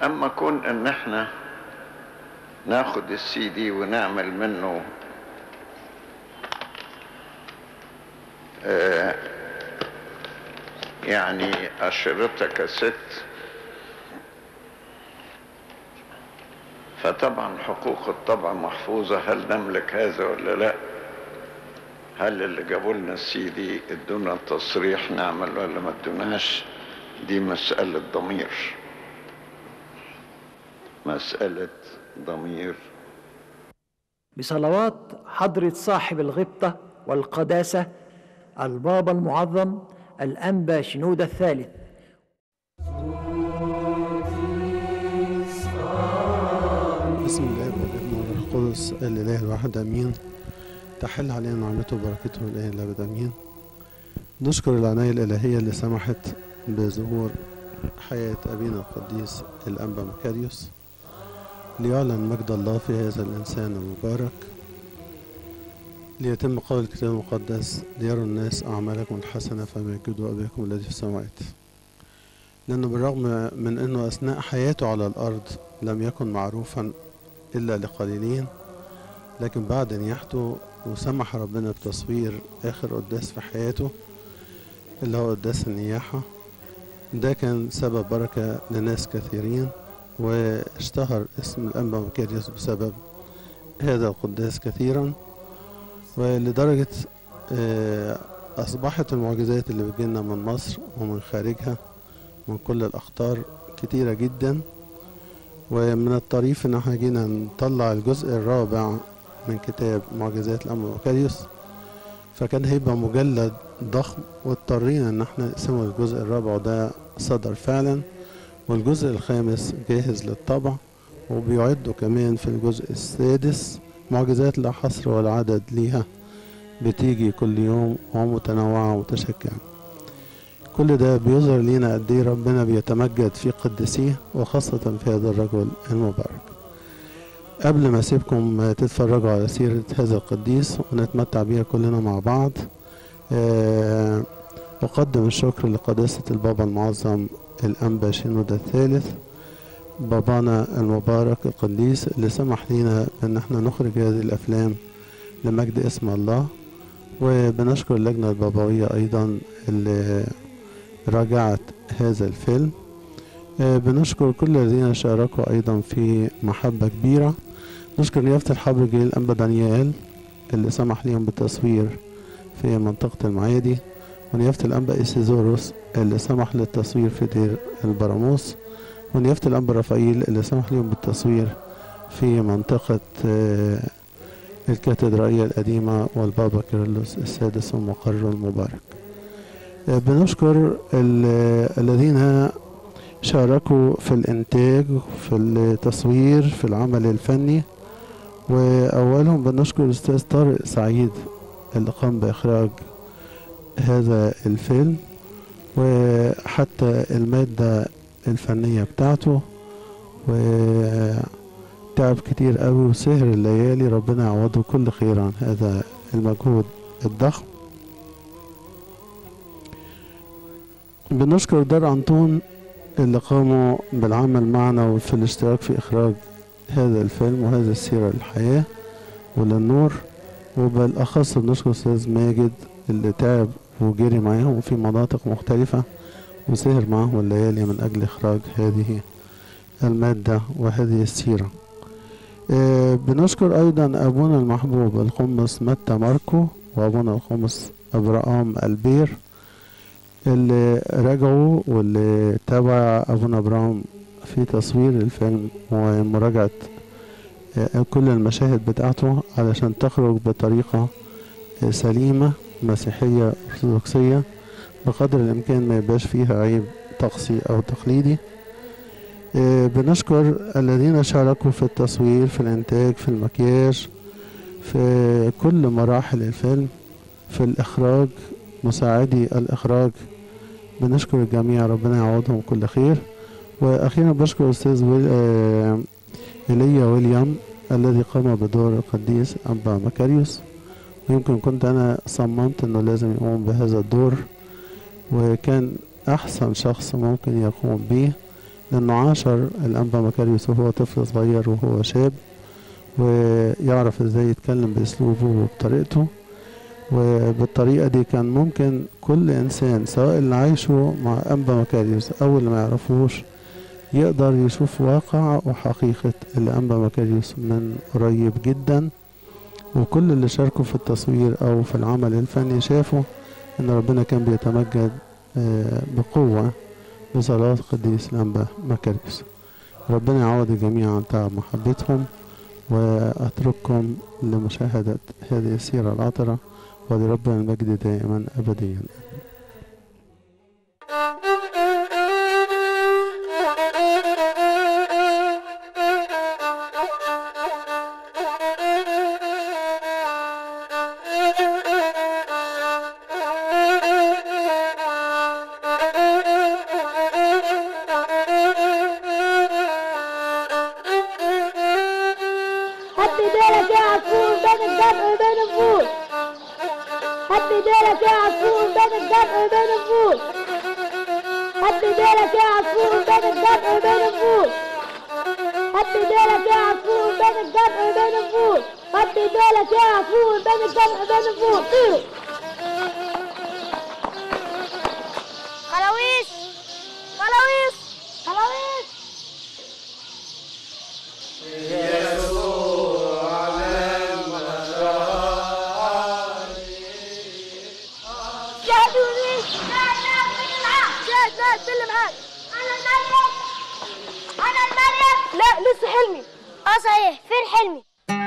اما كون ان احنا ناخد السي دي ونعمل منه آه يعني أشرطة كاسيت فطبعا حقوق الطبع محفوظة هل نملك هذا ولا لا هل اللي جابوا لنا السي دي ادونا تصريح نعمل ولا ما ادوناش دي مسألة ضمير مسألة ضمير بصلوات حضرة صاحب الغبطة والقداسة البابا المعظم الأنبا شنود الثالث بسم الله والابن والروح القدس الاله الواحد امين تحل علينا نعمته وبركته الاله الابد امين نشكر العناية الإلهية اللي سمحت بظهور حياة أبينا القديس الأنبا مكاريوس ليعلن مجد الله في هذا الإنسان المبارك ليتم قول الكتاب المقدس ليروا الناس أعمالكم الحسنة فيمجدوا أباكم الذي في السماوات لأنه بالرغم من أنه أثناء حياته على الأرض لم يكن معروفا إلا لقليلين لكن بعد نياحته وسمح ربنا بتصوير آخر قداس في حياته اللي هو قداس النياحة ده كان سبب بركة لناس كثيرين واشتهر اسم الأنبا مكاريوس بسبب هذا القداس كثيرا ولدرجة آه، أصبحت المعجزات اللي بتجيلنا من مصر ومن خارجها من كل الأخطار كتيرة جدا ومن الطريف إن احنا جينا نطلع الجزء الرابع من كتاب معجزات الأنبا مكاريوس فكان هيبقى مجلد ضخم واضطرينا إن احنا نقسمه الجزء الرابع وده صدر فعلا والجزء الخامس جاهز للطبع وبيعدوا كمان في الجزء السادس معجزات لا حصر ولا عدد ليها بتيجي كل يوم ومتنوعة ومتشكلة كل ده بيظهر لينا قد ايه ربنا بيتمجد في قدسيه وخاصة في هذا الرجل المبارك قبل ما اسيبكم تتفرجوا على سيرة هذا القديس ونتمتع بيها كلنا مع بعض آه، أقدم الشكر لقداسة البابا المعظم الأنبا شنودة الثالث بابانا المبارك القديس اللي سمح لينا بأن احنا نخرج هذه الأفلام لمجد اسم الله وبنشكر اللجنة البابوية أيضا اللي راجعت هذا الفيلم آه، بنشكر كل الذين شاركوا أيضا في محبة كبيرة نشكر نيافة الحبر جيل الأنبا دانيال اللي سمح ليهم بالتصوير في منطقة المعادي ونيافة الأنبا إيسيزوروس اللي سمح للتصوير في دير البراموس ونيافة الأنبا رافائيل اللي سمح لهم بالتصوير في منطقة آه، الكاتدرائية القديمة والبابا كيرلس السادس ومقره المبارك آه، بنشكر ال- الذين شاركوا في الإنتاج في التصوير في العمل الفني وأولهم بنشكر الأستاذ طارق سعيد اللي قام بإخراج هذا الفيلم وحتى المادة الفنية بتاعته وتعب كتير قوي وسهر الليالي ربنا يعوضه كل خير عن هذا المجهود الضخم بنشكر دار أنطون اللي قاموا بالعمل معنا وفي الاشتراك في إخراج هذا الفيلم وهذا السيرة للحياة وللنور وبالأخص بنشكر أستاذ ماجد اللي تعب وجري معاهم في مناطق مختلفة وسهر معهم الليالي من أجل إخراج هذه المادة وهذه السيرة آه، بنشكر أيضا أبونا المحبوب القمص متى ماركو وأبونا القمص أبرام البير اللي رجعوا واللي تابع أبونا أبرام في تصوير الفيلم ومراجعة آه، كل المشاهد بتاعته علشان تخرج بطريقة آه، سليمة مسيحية أرثوذكسية بقدر الإمكان ما يبقاش فيها عيب طقسي أو تقليدي آه، بنشكر الذين شاركوا في التصوير في الإنتاج في المكياج في كل مراحل الفيلم في الإخراج مساعدي الإخراج بنشكر الجميع ربنا يعوضهم كل خير وأخيرا بشكر الأستاذ ويل... آه، إيليا ويليام الذي قام بدور القديس أنبا مكاريوس ويمكن كنت أنا صممت أنه لازم يقوم بهذا الدور وكان أحسن شخص ممكن يقوم به لأنه عاشر الأنبا مكاريوس وهو طفل صغير وهو شاب ويعرف ازاي يتكلم بأسلوبه وبطريقته وبالطريقة دي كان ممكن كل إنسان سواء اللي عايشه مع أنبا مكاريوس أو اللي ما يعرفوش يقدر يشوف واقع وحقيقة الأنبا مكاريوس من قريب جدا وكل اللي شاركوا في التصوير أو في العمل الفني شافوا إن ربنا كان بيتمجد آه، بقوة بصلاة قديس الأنبا مكاريوس ربنا يعوض الجميع عن تعب محبتهم وأترككم لمشاهدة هذه السيرة العطرة ولربنا المجد دائما أبديا حط ايديلك يا عصفور بين الدفع وبين الفول حط ايديلك يا عصفور بين الدفع وبين الفول حط ايديلك يا عصفور بين الدفع وبين الفول حط ايديلك يا عصفور بين الدفع وبين الفول حط ايديلك يا عصفور بين الدفع وبين الفول طيروا خلاويص خلاويص خلاويص جاد وليش جاد جاد اللي معاك جاد جاد اللي معاك انا المريم انا المريم لا لسه حلمي اه صحيح فين حلمي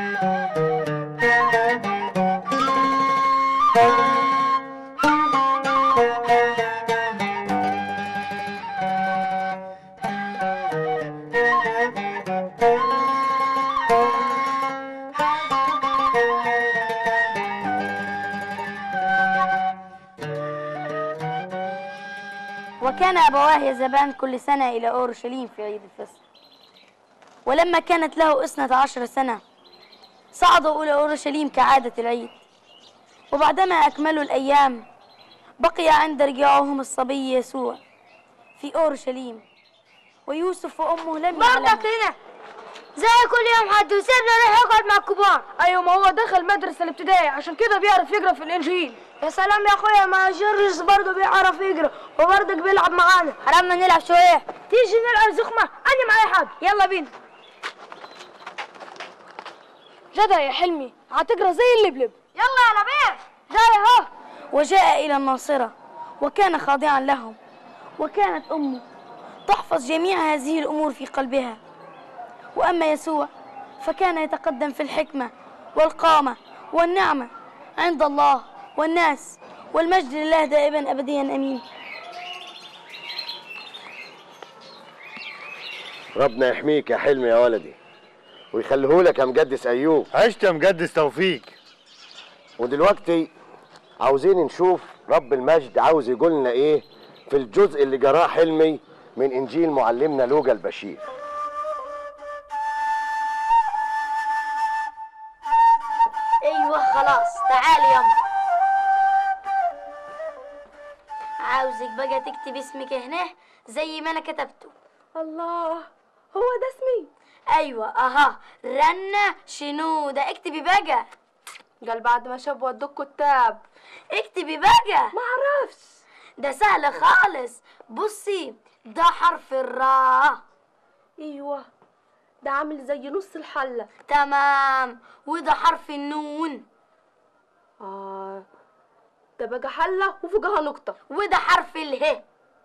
وكان أبواه يذهبان كل سنة إلى أورشليم في عيد الفصح ولما كانت له اثنة عشر سنة صعدوا إلى أورشليم كعادة العيد وبعدما أكملوا الأيام بقي عند رجاعهم الصبي يسوع في أورشليم ويوسف وأمه لم يعلموا برضك هنا زي كل يوم حد وسيبنا نروح يقعد مع الكبار ايوه ما هو دخل مدرسه الابتدائي عشان كده بيعرف يقرا في الانجيل يا سلام يا اخويا ما جورج برضه بيعرف يقرا وبرضك بيلعب معانا حرام نلعب شويه تيجي نلعب زخمه انا معايا حد يلا بينا جدع يا حلمي هتقرا زي اللبلب يلا يا نبيل جاي اهو وجاء إلى الناصرة وكان خاضعا لهم وكانت أمه تحفظ جميع هذه الأمور في قلبها وأما يسوع فكان يتقدم في الحكمة والقامة والنعمة عند الله والناس والمجد لله دائما أبديا أمين ربنا يحميك يا حلمي يا ولدي ويخليهولك يا مجدس ايوب عشت يا مجدس توفيق ودلوقتي عاوزين نشوف رب المجد عاوز يقول لنا ايه في الجزء اللي جراه حلمي من انجيل معلمنا لوجا البشير أيوة خلاص تعالي يما عاوزك بقى تكتب اسمك هنا زي ما أنا كتبته الله هو ده اسمي أيوة أها رنة شنودة اكتبي بقى قال بعد ما شاب ودوك كتاب اكتبي بقى ما اعرفش ده سهل خالص بصي ده حرف الراء ايوه ده عامل زي نص الحله تمام وده حرف النون اه ده بقى حله وفوقها نقطه وده حرف اله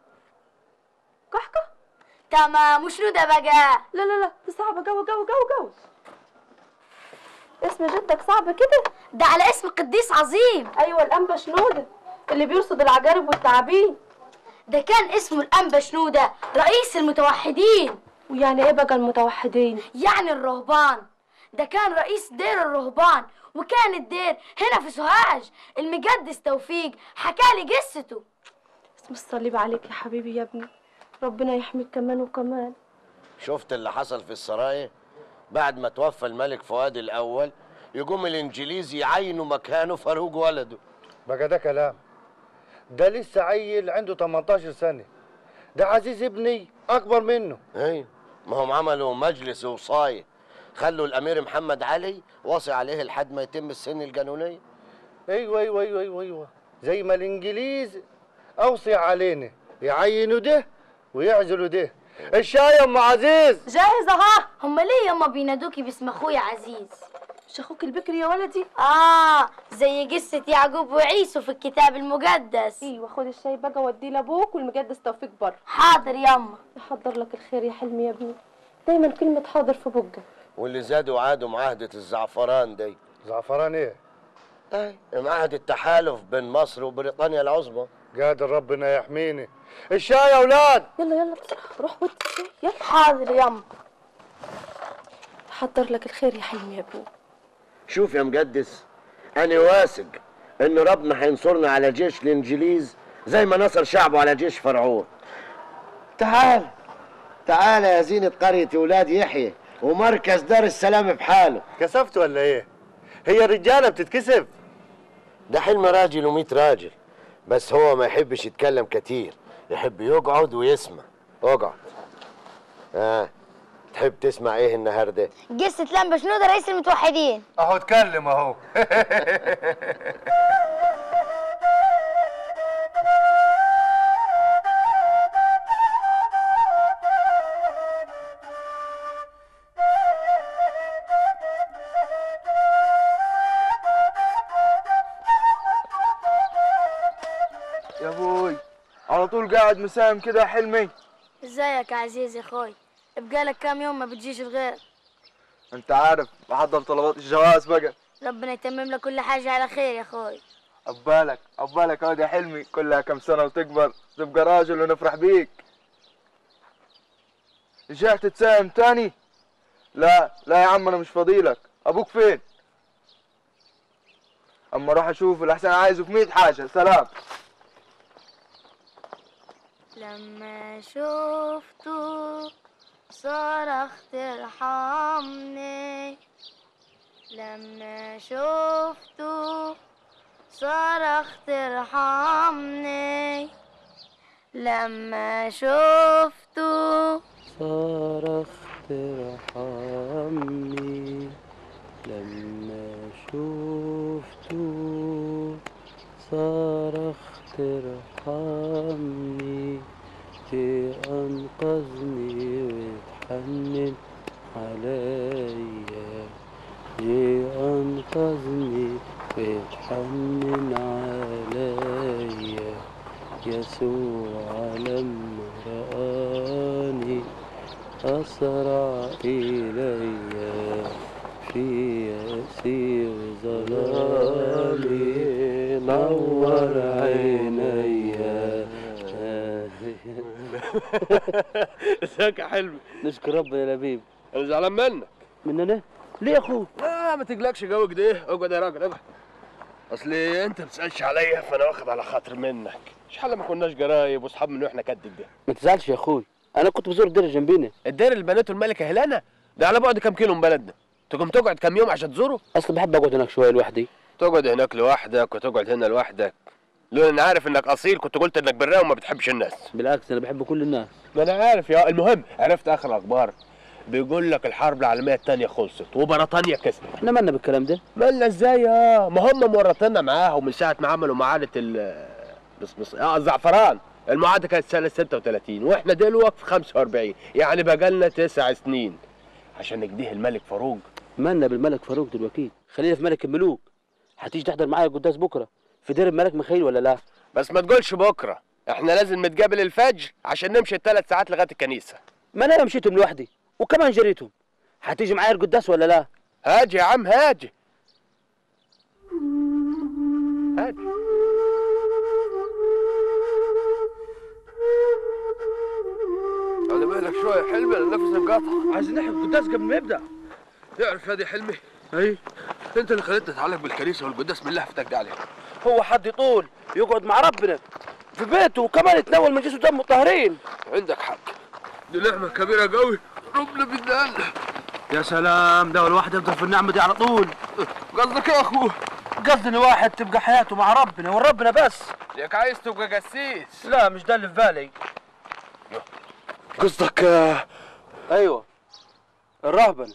كحكه تمام وشنو ده بقى لا لا لا دي صعبه جو جو جو جو اسم جدك صعب كده ده على اسم قديس عظيم ايوه الانبا شنوده اللي بيرصد العجارب والتعابين ده كان اسمه الأنبا شنودة رئيس المتوحدين ويعني ايه بقى المتوحدين يعني الرهبان ده كان رئيس دير الرهبان وكان الدير هنا في سوهاج المجدس توفيق حكالي قصته اسم الصليب عليك يا حبيبي يا ابني ربنا يحميك كمان وكمان شفت اللي حصل في السرايا بعد ما توفى الملك فؤاد الاول يقوم الانجليزي يعينوا مكانه فاروق ولده بقى ده كلام ده لسه عيل عنده 18 سنة ده عزيز ابني اكبر منه ايوه ما هم عملوا مجلس وصاية خلوا الامير محمد علي واصي عليه لحد ما يتم السن القانونيه ايوه ايوه ايوه ايوه ايوه زي ما الانجليز اوصي علينا يعينوا ده ويعزلوا ده الشاي يا ام عزيز جاهز اها هم ليه يما بينادوكي باسم اخويا عزيز مش اخوك البكري يا ولدي اه زي قصة يعقوب وعيسو في الكتاب المقدس ايوه خد الشاي بقى وديه لابوك والمقدس توفيق بره حاضر يما يحضر لك الخير يا حلمي يا ابني دايما كلمة حاضر في بقك واللي زادوا عادوا معاهده الزعفران دي زعفران ايه اي معاهده التحالف بين مصر وبريطانيا العظمى قادر ربنا يحميني الشاي يا اولاد يلا يلا بسرعة روح ودي الشاي يلا حاضر يما حضر لك الخير يا حلمي يا ابني شوف يا مقدس انا واثق ان ربنا هينصرنا على جيش الانجليز زي ما نصر شعبه على جيش فرعون تعال تعال يا زينة قرية ولاد يحيى ومركز دار السلام بحاله كسفت ولا ايه هي الرجاله بتتكسف ده حلم راجل وميت راجل بس هو ما يحبش يتكلم كتير يحب يقعد ويسمع اقعد اه تحب تسمع ايه النهارده قصة لمبة شنودة رئيس المتوحدين اهو اتكلم اهو يا ابوي على طول قاعد مساهم كده يا حلمي ازيك يا عزيز يا اخوي بقالك كام يوم ما بتجيش الغير انت عارف بحضر طلبات الجواز بقى ربنا يتمم لك كل حاجة على خير يا اخوي عبالك عبالك اقعد يا حلمي كلها كم سنة وتكبر تبقى راجل ونفرح بيك رجعت تساهم تاني لا لا يا عم انا مش فاضيلك ابوك فين اما اروح اشوفه لحسن عايزه في 100 حاجة سلام لما شفته صرخت ارحمني لما شفته صرخت ارحمني لما شفته صرخت ارحمني لما شفته صرخت ارحمني أنقذني وتحنن عليا جه أنقذني وتحنن عليا يسوع لما رآني أسرع إلي في يأسي وظلامي نور عيني ازيك يا حلمي نشكر ربنا يا لبيب انا زعلان منك مننا ليه يا اخو لا ما تقلقش جو كده اقعد يا راجل اقعد اصل انت ما بتسالش عليا فانا واخد على خاطر منك شحال ما كناش قرايب واصحاب من واحنا قد كده ما تزعلش يا اخوي انا كنت بزور الدير اللي جنبينا الدير اللي بنته الملكه هيلانا ده على بعد كام كيلو من بلدنا تقوم تقعد كام يوم عشان تزوره اصل بحب اقعد هناك شويه لوحدي تقعد هناك لوحدك وتقعد هنا لوحدك لولا انا عارف انك اصيل كنت قلت انك براء وما بتحبش الناس بالعكس انا بحب كل الناس ما انا عارف يا المهم عرفت اخر الاخبار بيقول لك الحرب العالميه الثانيه خلصت وبريطانيا كسبت احنا مالنا بالكلام ده مالنا ازاي اه ما هم مورطينا معاهم من ساعه ما عملوا معاهده ال بس بس اه الزعفران المعاهده كانت سنه 36 واحنا دلوقتي في 45 يعني بقى لنا تسع سنين عشان نجديه الملك فاروق مالنا بالملك فاروق دلوقتي خلينا في ملك الملوك هتيجي تحضر معايا القداس بكره في دير الملك ميخائيل ولا لا بس ما تقولش بكره احنا لازم نتقابل الفجر عشان نمشي الثلاث ساعات لغايه الكنيسه ما انا مشيتهم لوحدي وكمان جريتهم هتيجي معايا القداس ولا لا هاجي يا عم هاجي هاجي على بالك شوية حلمي انا نفسي انقطع عايزين نحكي القداس قبل ما يبدا تعرف هذه حلمي اي انت اللي خليتني اتعلق بالكنيسه والقداس من اللي هفتك ده عليه هو حد يطول يقعد مع ربنا في بيته وكمان يتناول من جسم دم الطاهرين عندك حق دي نعمه كبيره قوي ربنا بيديها يا سلام ده الواحد يفضل في النعمه دي على طول قصدك يا اخوه قصدي ان واحد تبقى حياته مع ربنا وربنا بس ليك عايز تبقى قسيس لا مش ده اللي في بالي قصدك آه، ايوه الرهبنه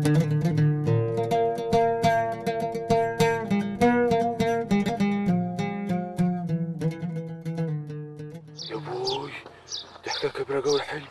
يا ابوي دي حكايه كبيره قوي يا حلمي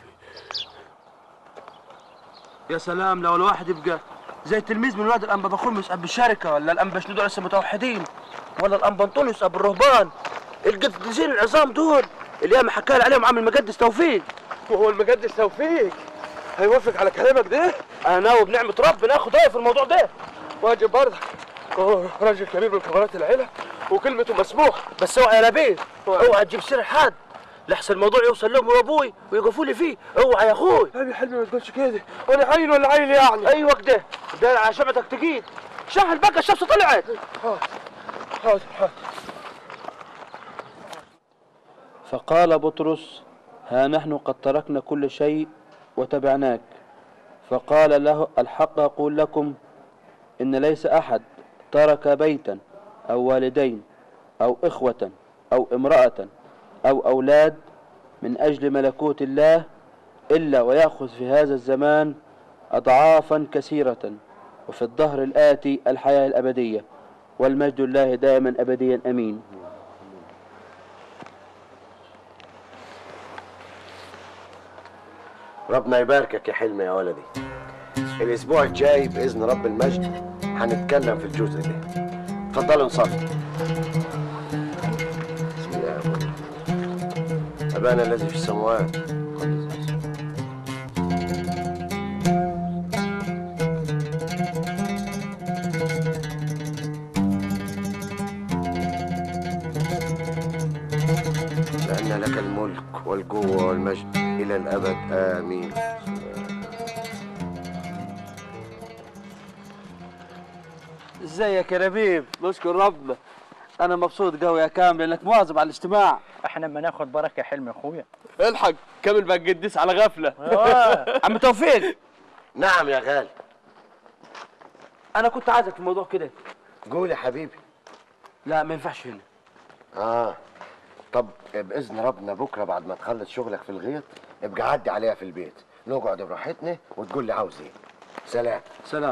يا سلام لو الواحد يبقى زي تلميذ من ولاد الانبا بخمس اب الشركه ولا الانبا شنودة لسه متوحدين ولا الانبا انطونيوس ابو الرهبان القديسين العظام دول اللي ياما حكى لي عليهم عم المقدس توفيق وهو المقدس توفيق هيوافق على كلامك ده انا ناوي بنعمه ربنا اخد رايه في الموضوع ده واجب برضك هو راجل كبير من كبارات العيله وكلمته مسموح بس اوعى يا نبيل اوعى تجيب سير حد لحسن الموضوع يوصل لهم وابوي ويقفوا لي فيه اوعى يا اخوي يا حلمي ما تقولش كده انا عيل ولا عيل يعني ايوه كده ده على شمعتك تقيد شهل بقى الشمس طلعت حاضر حاضر حاضر فقال بطرس ها نحن قد تركنا كل شيء وتبعناك فقال له الحق أقول لكم إن ليس أحد ترك بيتا أو والدين أو إخوة أو امرأة أو أولاد من أجل ملكوت الله إلا ويأخذ في هذا الزمان أضعافا كثيرة وفي الظهر الآتي الحياة الأبدية والمجد الله دائما أبديا أمين ربنا يباركك يا حلمي يا ولدي الاسبوع الجاي باذن رب المجد هنتكلم في الجزء ده اتفضلوا نصلي بسم الله الرحمن الرحيم. ابانا الذي في السماوات قدس اسمك. لأن لك الملك والقوة والمجد إلى الأبد آمين ازيك يا ربيب نشكر ربنا انا مبسوط قوي يا كامل انك مواظب على الاجتماع احنا ما ناخد بركه حلم يا اخويا الحق كامل بقى قديس على غفله عم توفيق نعم يا غالي انا كنت عايزك في الموضوع كده قول يا حبيبي لا ما ينفعش هنا آه طب بإذن ربنا بكرة بعد ما تخلص شغلك في الغيط ابقى عدي عليها في البيت نقعد براحتنا وتقول لي عاوز ايه سلام سلام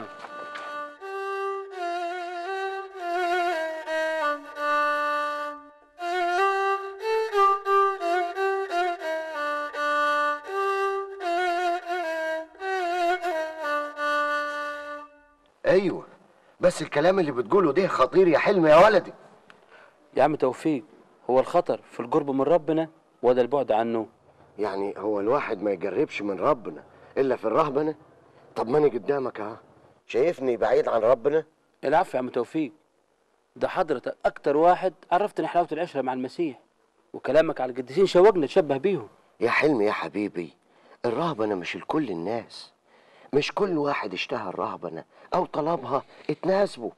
ايوه بس الكلام اللي بتقوله ده خطير يا حلمي يا ولدي يا عم توفيق هو الخطر في القرب من ربنا ولا البعد عنه يعني هو الواحد ما يجربش من ربنا الا في الرهبنه طب ما انا قدامك اهو شايفني بعيد عن ربنا العفو يا عم توفيق ده حضرتك اكتر واحد عرفتني حلاوه العشره مع المسيح وكلامك على القديسين شوقنا تشبه بيهم يا حلمي يا حبيبي الرهبنه مش لكل الناس مش كل واحد اشتهى الرهبنه او طلبها اتناسبوا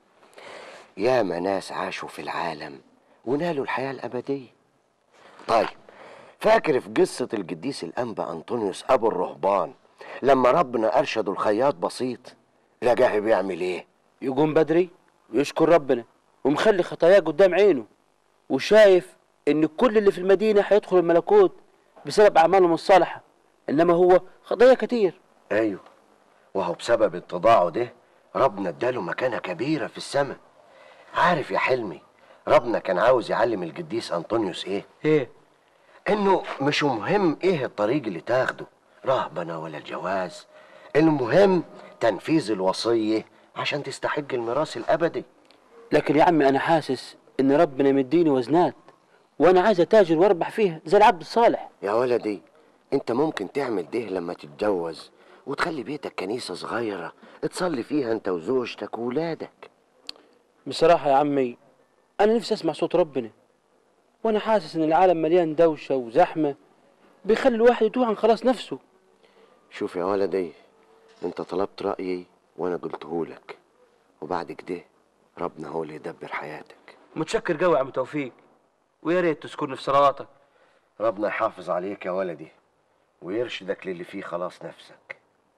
ياما ناس عاشوا في العالم ونالوا الحياه الابديه طيب فاكر في قصه القديس الانبا انطونيوس ابو الرهبان لما ربنا ارشده الخياط بسيط لقاه بيعمل ايه يقوم بدري ويشكر ربنا ومخلي خطاياه قدام عينه وشايف ان كل اللي في المدينه هيدخل الملكوت بسبب اعمالهم الصالحه انما هو خطايا كتير ايوه وهو بسبب اتضاعه ده ربنا اداله مكانة كبيرة في السماء عارف يا حلمي ربنا كان عاوز يعلم القديس انطونيوس ايه ايه انه مش مهم ايه الطريق اللي تاخده رهبنة ولا الجواز المهم تنفيذ الوصية عشان تستحق الميراث الابدي لكن يا عمي انا حاسس ان ربنا مديني وزنات وانا عايز اتاجر واربح فيها زي العبد الصالح يا ولدي انت ممكن تعمل ده لما تتجوز وتخلي بيتك كنيسة صغيرة تصلي فيها انت وزوجتك وولادك بصراحه يا عمي انا نفسي اسمع صوت ربنا وانا حاسس ان العالم مليان دوشه وزحمه بيخلي الواحد يتوه عن خلاص نفسه شوف يا ولدي انت طلبت رأيي وانا قلتهولك وبعد كده ربنا هو اللي يدبر حياتك متشكر قوي يا عم توفيق ويا ريت تذكرني في صلواتك ربنا يحافظ عليك يا ولدي ويرشدك للي فيه خلاص نفسك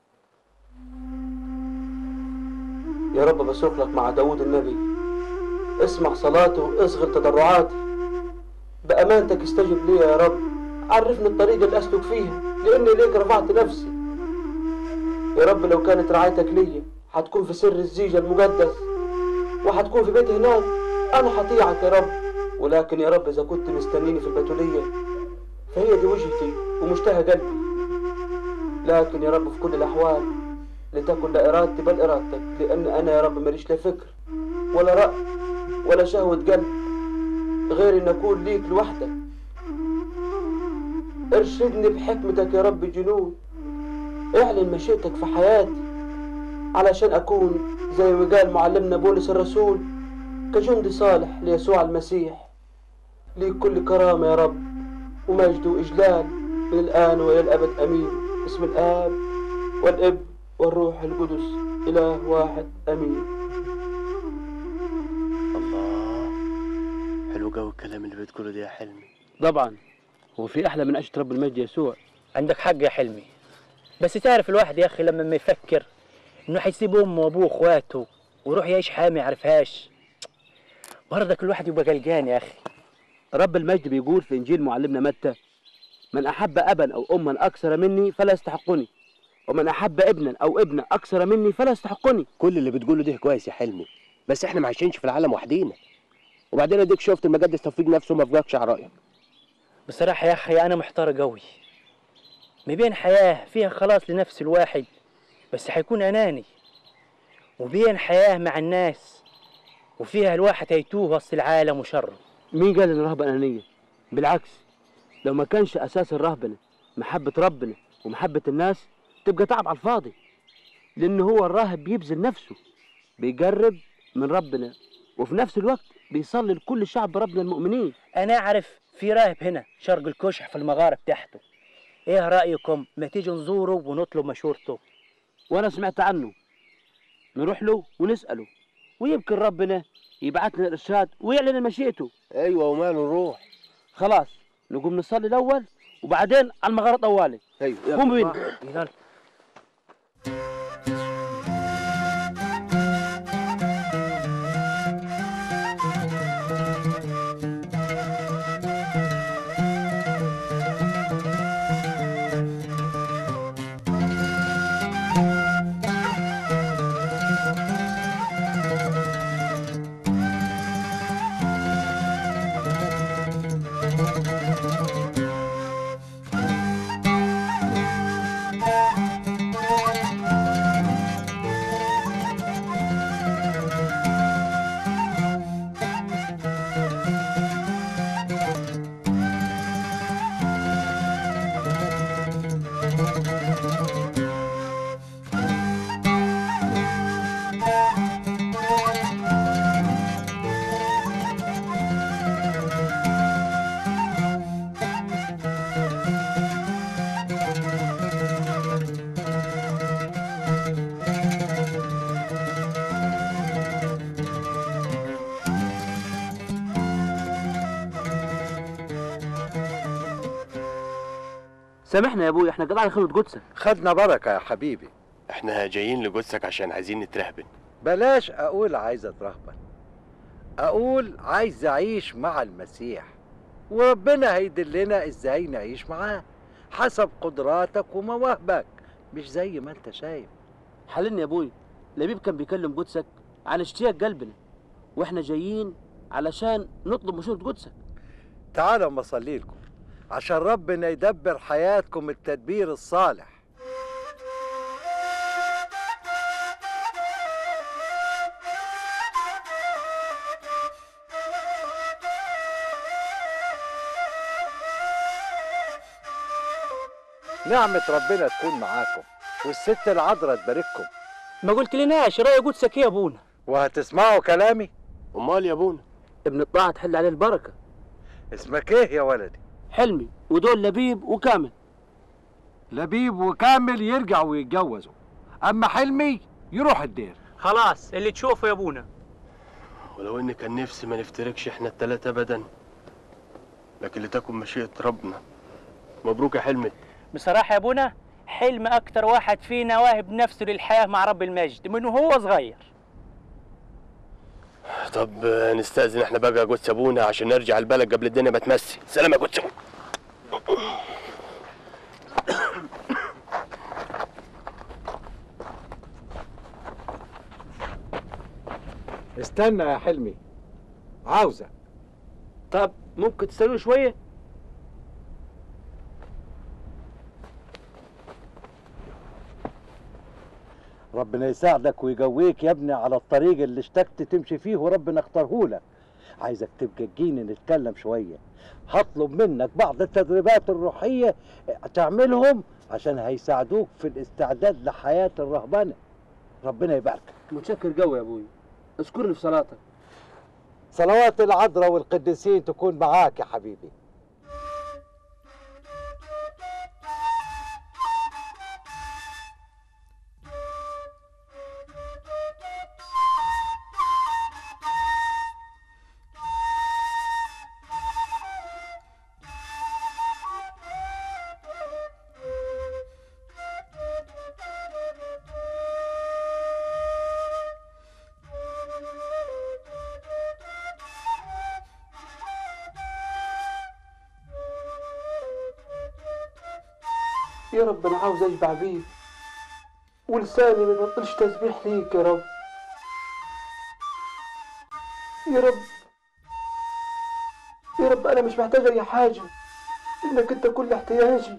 يا رب بصرخ لك مع داود النبي اسمع صلاتي واصغر تضرعاتي بأمانتك استجب لي يا رب عرفني الطريق اللي أسلك فيها لأني ليك رفعت نفسي يا رب لو كانت رعايتك ليا هتكون في سر الزيجة المقدس وهتكون في بيت هناك أنا هطيعك يا رب ولكن يا رب إذا كنت مستنيني في البتولية فهي دي وجهتي ومشتهى قلبي لكن يا رب في كل الأحوال لتكن لا إرادتي بل إرادتك لأن أنا يا رب ماليش لا فكر ولا رأي ولا شهوة قلب غير إن أكون ليك لوحدك ارشدني بحكمتك يا رب جنود اعلن مشيئتك في حياتي علشان أكون زي ما قال معلمنا بولس الرسول كجندي صالح ليسوع المسيح ليك كل كرامة يا رب ومجد وإجلال من الآن وإلى الأبد أمين باسم الآب والابن والروح القدس إله واحد أمين الله حلو جو الكلام اللي بتقوله ده يا حلمي طبعا هو في أحلى من عشرة رب المجد يسوع عندك حق يا حلمي بس تعرف الواحد يا اخي لما ما يفكر انه حيسيب امه وابوه واخواته ويروح يعيش حياه ما يعرفهاش برضك الواحد يبقى قلقان يا اخي رب المجد بيقول في إنجيل معلمنا متى من أحب أبا أو أما أكثر مني فلا يستحقني ومن أحب ابنا أو ابنة أكثر مني فلا يستحقني كل اللي بتقوله ده كويس يا حلمي بس احنا ما عايشينش في العالم وحدينا وبعدين اديك شفت المجدس توفيق نفسه ما فجاكش على رايك بصراحه يا اخي انا محتار قوي ما بين حياه فيها خلاص لنفس الواحد بس حيكون اناني وبين حياه مع الناس وفيها الواحد هيتوه وسط العالم وشره مين قال إن الرهبة أنانية؟ بالعكس لو ما كانش أساس الرهبنة محبة ربنا ومحبة الناس تبقى تعب على الفاضي لأن هو الراهب بيبذل نفسه بيجرب من ربنا وفي نفس الوقت بيصلي لكل شعب ربنا المؤمنين انا اعرف في راهب هنا شرق الكشح في المغاره بتاعته ايه رايكم ما تيجي نزوره ونطلب مشورته وأنا سمعت عنه نروح له ونسأله ويمكن ربنا يبعت لنا الإرشاد ويعلن مشيئته ايوه وماله نروح خلاص نقوم نصلي الأول وبعدين على المغارة طوالي ايوه قوموا بينا يلا سامحنا يا ابوي احنا جدعان خلوة قدسك خدنا بركة يا حبيبي احنا جايين لجثك عشان عايزين نترهبن بلاش أقول عايز أترهبن أقول عايز أعيش مع المسيح وربنا هيدلنا إزاي نعيش معاه حسب قدراتك ومواهبك مش زي ما أنت شايف حللني يا ابوي لبيب كان بيكلم قدسك عن اشتياق قلبنا واحنا جايين علشان نطلب مشورة قدسك تعالوا أما أصلي لكم عشان ربنا يدبر حياتكم التدبير الصالح نعمة ربنا تكون معاكم والست العذراء تبارككم ما قلت لناش راي قدسك ايه يا ابونا وهتسمعوا كلامي امال يا ابونا ابن الطاعة تحل عليه البركة اسمك ايه يا ولدي حلمي ودول لبيب وكامل لبيب وكامل يرجعوا ويتجوزوا اما حلمي يروح الدير خلاص اللي تشوفه يا ابونا ولو ان كان نفسي ما نفترقش احنا التلاتة ابدا لكن لتكن مشيئة ربنا مبروك يا حلمي بصراحه يا ابونا حلم اكتر واحد فينا واهب نفسه للحياه مع رب المجد من وهو صغير طب آه، نستأذن احنا بقى يا جثة ابونا عشان نرجع البلد قبل الدنيا ما تمسي سلام يا جثة ابونا استنى يا حلمي عاوزك طب ممكن تستنوا شويه ربنا يساعدك ويقويك يا ابني على الطريق اللي اشتقت تمشي فيه وربنا اختاره لك عايزك تبقى تجيني نتكلم شوية هطلب منك بعض التدريبات الروحية تعملهم عشان هيساعدوك في الاستعداد لحياة الرهبنة ربنا يباركك متشكر قوي يا ابوي اذكرني في صلاتك صلوات العذراء والقديسين تكون معاك يا حبيبي يا رب انا عاوز اشبع بيك ولساني ما يبطلش تسبيح ليك يا رب يا رب يا رب انا مش محتاج اي حاجه انك انت كل احتياجي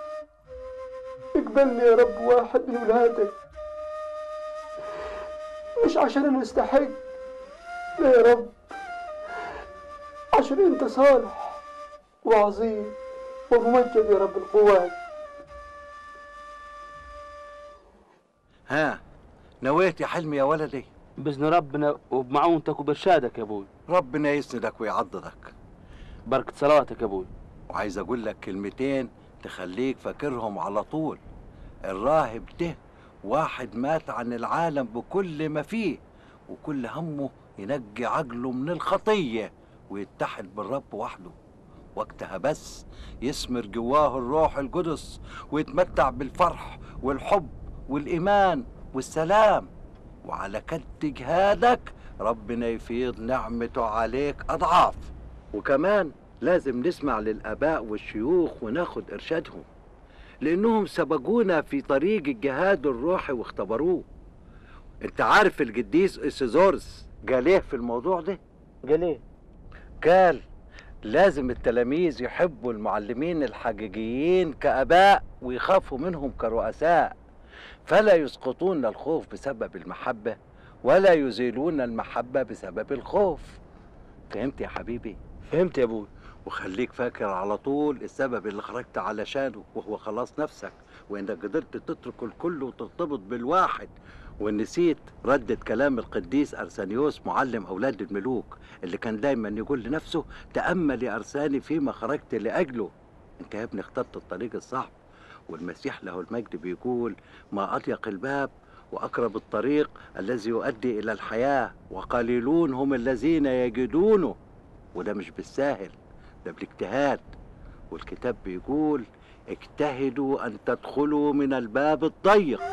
اقبلني يا رب واحد من ولادك مش عشان انا استحق لا يا رب عشان انت صالح وعظيم وممجد يا رب القوات ها نويت يا حلمي يا ولدي باذن ربنا وبمعونتك وبرشادك يا ابوي ربنا يسندك ويعضدك بركه صلواتك يا ابوي وعايز اقول لك كلمتين تخليك فاكرهم على طول الراهب ده واحد مات عن العالم بكل ما فيه وكل همه ينجي عقله من الخطية ويتحد بالرب وحده وقتها بس يثمر جواه الروح القدس ويتمتع بالفرح والحب والإيمان والسلام وعلى كد جهادك ربنا يفيض نعمته عليك أضعاف وكمان لازم نسمع للآباء والشيوخ وناخد إرشادهم لأنهم سبقونا في طريق الجهاد الروحي واختبروه انت عارف القديس إسيزورس قال ايه في الموضوع ده قال ايه قال لازم التلاميذ يحبوا المعلمين الحقيقيين كآباء ويخافوا منهم كرؤساء فلا يسقطون الخوف بسبب المحبة ولا يزيلون المحبة بسبب الخوف فهمت يا حبيبي؟ فهمت يا ابوي وخليك فاكر على طول السبب اللي خرجت علشانه وهو خلاص نفسك وانك قدرت تترك الكل وترتبط بالواحد وان نسيت ردة كلام القديس ارسانيوس معلم اولاد الملوك اللي كان دايما يقول لنفسه تامل يا ارساني فيما خرجت لاجله انت يا ابني اخترت الطريق الصعب والمسيح له المجد بيقول ما اضيق الباب واقرب الطريق الذي يؤدي الى الحياه وقليلون هم الذين يجدونه وده مش بالساهل ده بالاجتهاد والكتاب بيقول اجتهدوا ان تدخلوا من الباب الضيق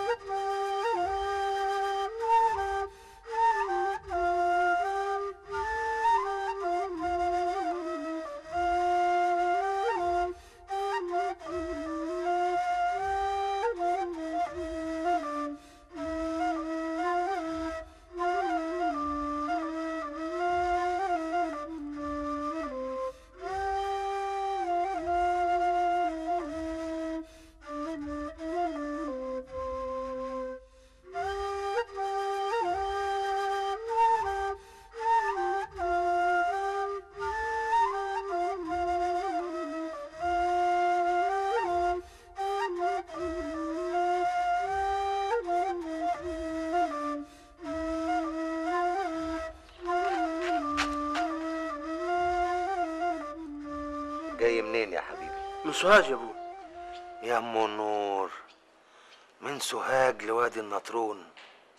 جاي منين يا حبيبي من سوهاج يا ابوي يا ام النور من سوهاج لوادي النطرون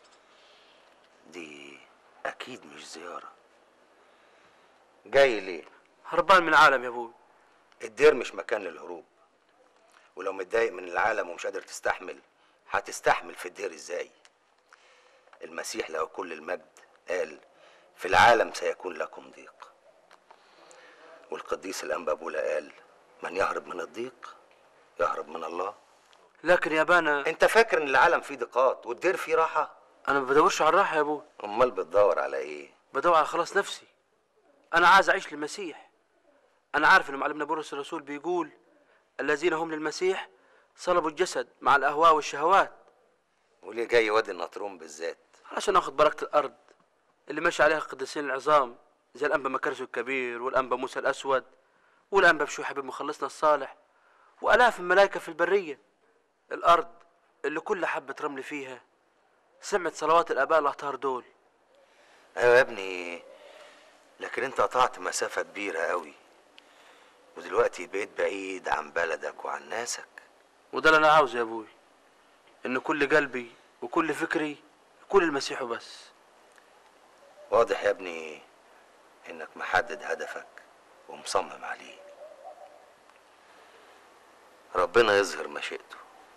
دي اكيد مش زيارة جاي ليه هربان من العالم يا ابوي الدير مش مكان للهروب ولو متضايق من العالم ومش قادر تستحمل هتستحمل في الدير ازاي المسيح له كل المجد قال في العالم سيكون لكم ضيق والقديس الأنبابولا قال من يهرب من الضيق يهرب من الله لكن يا بانا انت فاكر ان العالم فيه ضيقات والدير فيه راحة انا ما بدورش على الراحه يا ابوي امال بتدور على ايه بدور على خلاص نفسي انا عايز اعيش للمسيح انا عارف ان معلمنا بولس الرسول بيقول الذين هم للمسيح صلبوا الجسد مع الاهواء والشهوات وليه جاي وادي النطرون بالذات عشان اخد بركه الارض اللي ماشي عليها القديسين العظام زي الانبا مكرس الكبير والانبا موسى الاسود والانبا بشوي حبيب مخلصنا الصالح والاف الملائكه في البريه الارض اللي كل حبه رمل فيها سمعت صلوات الاباء الاطهار دول ايوه يا ابني لكن انت قطعت مسافة كبيرة قوي ودلوقتي بقيت بعيد عن بلدك وعن ناسك وده اللي انا عاوزه يا ابوي ان كل قلبي وكل فكري يكون المسيح وبس واضح يا ابني انك محدد هدفك ومصمم عليه ربنا يظهر مشيئته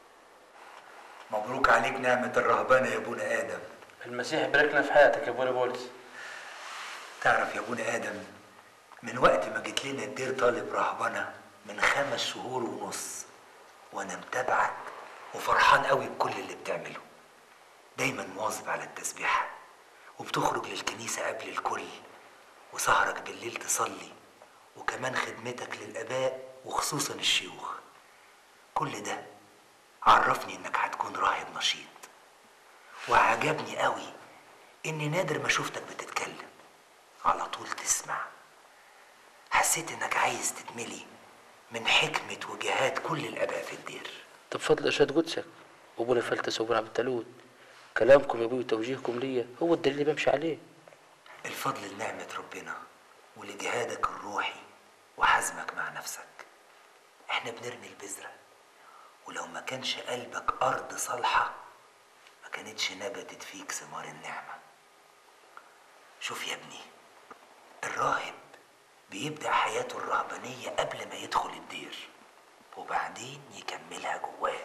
مبروك عليك نعمة الرهبانة يا ابونا آدم المسيح يبارك لنا في حياتك يا ابونا بولس تعرف يا ابونا آدم من وقت ما جيت لنا الدير طالب رهبنة من خمس شهور ونص وانا متابعك وفرحان قوي بكل اللي بتعمله دايما مواظب على التسبيحة وبتخرج للكنيسة قبل الكل وسهرك بالليل تصلي وكمان خدمتك للآباء وخصوصا الشيوخ كل ده عرفني انك هتكون راهب نشيط وعجبني قوي اني نادر ما شفتك بتتكلم على طول تسمع حسيت انك عايز تتملي من حكمة وجهات كل الآباء في الدير طب بفضل ارشاد قدسك وابونا فلتس وابونا عبد التلوت كلامكم يا ابوي وتوجيهكم ليا هو الدليل اللي بمشي عليه الفضل لنعمة ربنا ولجهادك الروحي وحزمك مع نفسك احنا بنرمي البذرة ولو ما كانش قلبك أرض صالحة ما كانتش نبتت فيك ثمار النعمة شوف يا ابني الراهب بيبدأ حياته الرهبانية قبل ما يدخل الدير وبعدين يكملها جواه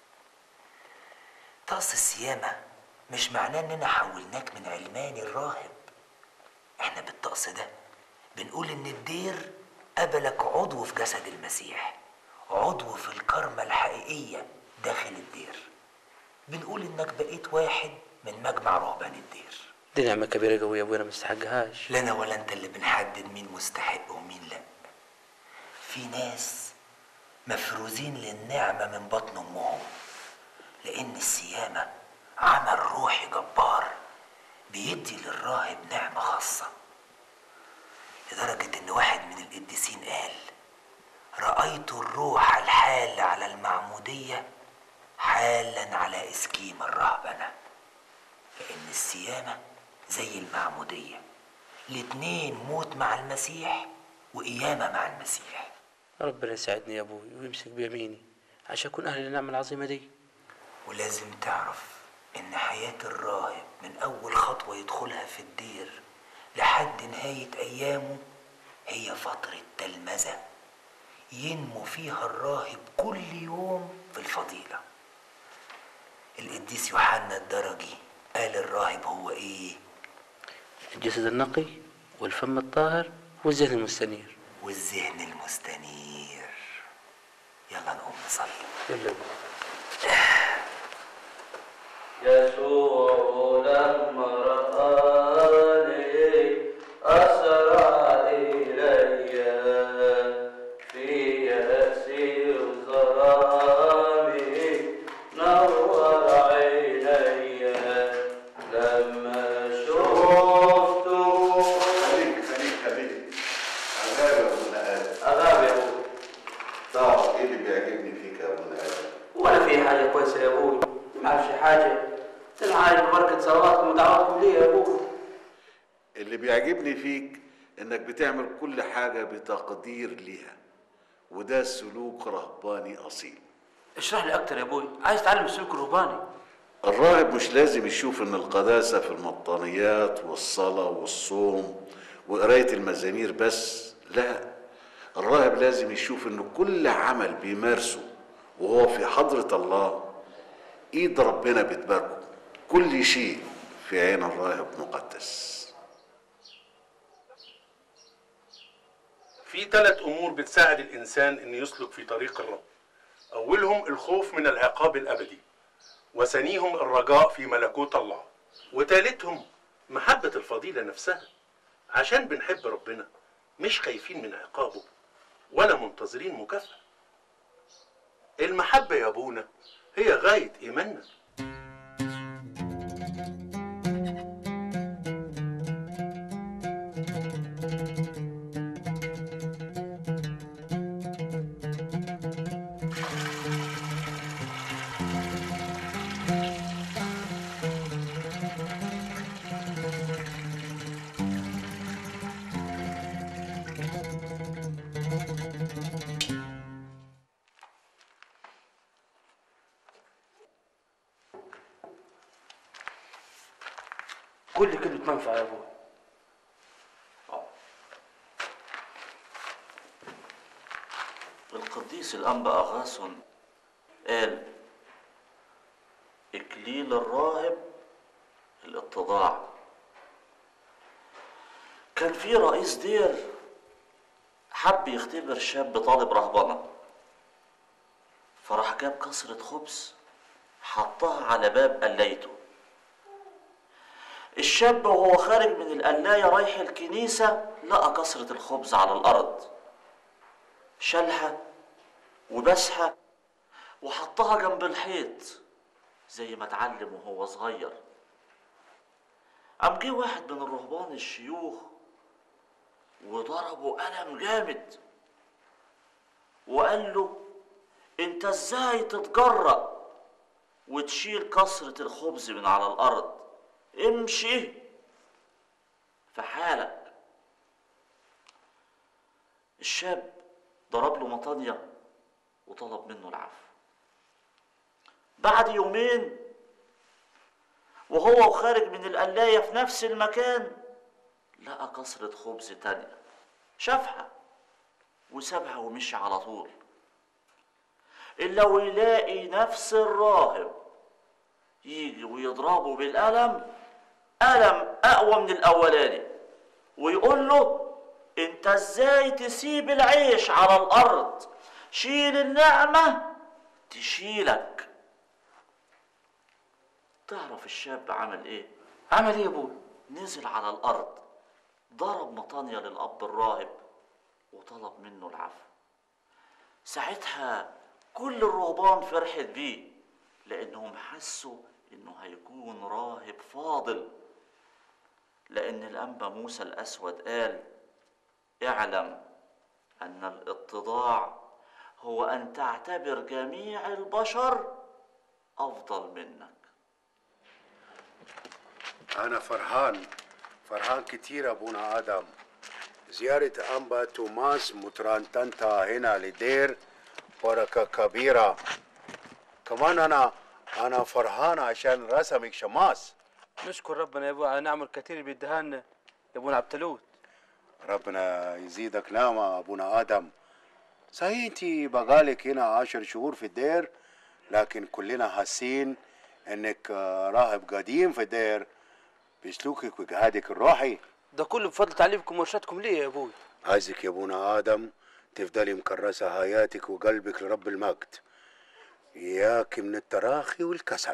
طقس السيامة مش معناه اننا حولناك من علماني الراهب احنا بالطقس ده بنقول ان الدير قبلك عضو في جسد المسيح عضو في الكرمة الحقيقية داخل الدير بنقول انك بقيت واحد من مجمع رهبان الدير دي نعمه كبيره قوي يا ابونا ما استحقهاش لا انا ولا انت اللي بنحدد مين مستحق ومين لا في ناس مفروزين للنعمة من بطن امهم لان السيامة عمل روحي جبار بيدي للراهب نعمة خاصة لدرجة ان واحد من القديسين قال رأيت الروح الحال على المعمودية حالا على اسكيم الرهبنة لان السيامة زي المعمودية الاتنين موت مع المسيح وقيامة مع المسيح ربنا يساعدني يا ابوي ويمسك بيميني عشان اكون اهل النعمه العظيمه دي ولازم تعرف ان حياة الراهب من اول خطوة يدخلها في الدير لحد نهاية ايامه هي فترة تلمذة ينمو فيها الراهب كل يوم في الفضيلة القديس يوحنا الدرجي قال الراهب هو ايه الجسد النقي والفم الطاهر والذهن المستنير والذهن المستنير يلا نقوم نصلي يلا يسوع لما رآني أسرع إلي في يأسي وظلامي نور عيني لما شفته خليك خليك خليك أغاب يا أبونا آدم أغاب يا أبوي تعرف إيه اللي بيعجبني فيك يا أبونا آدم؟ ولا في حاجة كويسة يا أبوي ما أعرفش حاجة أنا عايز ببركة صلواتكم ودعواتكم لي يا أبوي اللي بيعجبني فيك إنك بتعمل كل حاجة بتقدير ليها وده سلوك رهباني أصيل اشرح لي أكتر يا أبوي عايز أتعلم السلوك الرهباني الراهب مش لازم يشوف إن القداسة في المطانيات والصلاة والصوم وقراية المزامير بس لا الراهب لازم يشوف إن كل عمل بيمارسه وهو في حضرة الله إيد ربنا بتباركه كل شيء في عين الراهب مقدس في ثلاث امور بتساعد الانسان انه يسلك في طريق الرب اولهم الخوف من العقاب الابدي وثانيهم الرجاء في ملكوت الله وتالتهم محبة الفضيلة نفسها عشان بنحب ربنا مش خايفين من عقابه ولا منتظرين مكافأة المحبة يا أبونا هي غاية إيماننا كل كلمة منفعة يا ابوي القديس الأنبا أغاثون قال إكليل الراهب الاتضاع كان في رئيس دير حب يختبر شاب طالب رهبنة فراح جاب كسرة خبز حطها على باب قلايته الشاب وهو خارج من القلاية رايح الكنيسة لقى كسرة الخبز على الأرض شالها وبسها وحطها جنب الحيط زي ما اتعلم وهو صغير قام جه واحد من الرهبان الشيوخ وضربه قلم جامد وقال له انت ازاي تتجرأ وتشيل كسرة الخبز من على الأرض امشي في حالك الشاب ضرب له مطانية وطلب منه العفو بعد يومين وهو خارج من القلاية في نفس المكان لقى كسرة خبز تانية شافها وسابها ومشي على طول إلا ويلاقي نفس الراهب يجي ويضربه بالقلم قلم أقوى من الأولاني ويقول له أنت إزاي تسيب العيش على الأرض شيل النعمة تشيلك تعرف الشاب عمل إيه؟ عمل إيه يا أبوي؟ نزل على الأرض ضرب مطانية للأب الراهب وطلب منه العفو ساعتها كل الرهبان فرحت بيه لأنهم حسوا إنه هيكون راهب فاضل لأن الأنبا موسى الأسود قال اعلم أن الاتضاع هو أن تعتبر جميع البشر أفضل منك أنا فرحان فرحان كتير أبونا آدم زيارة أنبا توماس مترانتنتا هنا لدير بركة كبيرة كمان أنا أنا فرحان عشان رسمك شماس نشكر ربنا يا ابوي على نعمه الكثير اللي بيديها لنا يا ابونا عبد التلوت ربنا يزيدك نعمة أبونا آدم صحيح أنت بقالك هنا عشر شهور في الدير لكن كلنا حاسين إنك آه، راهب قديم في الدير بسلوكك وجهادك الروحي ده كله بفضل تعليمكم وارشادكم ليه يا ابوي عايزك يا ابونا آدم تفضلي مكرسة حياتك وقلبك لرب المجد إياك من التراخي والكسل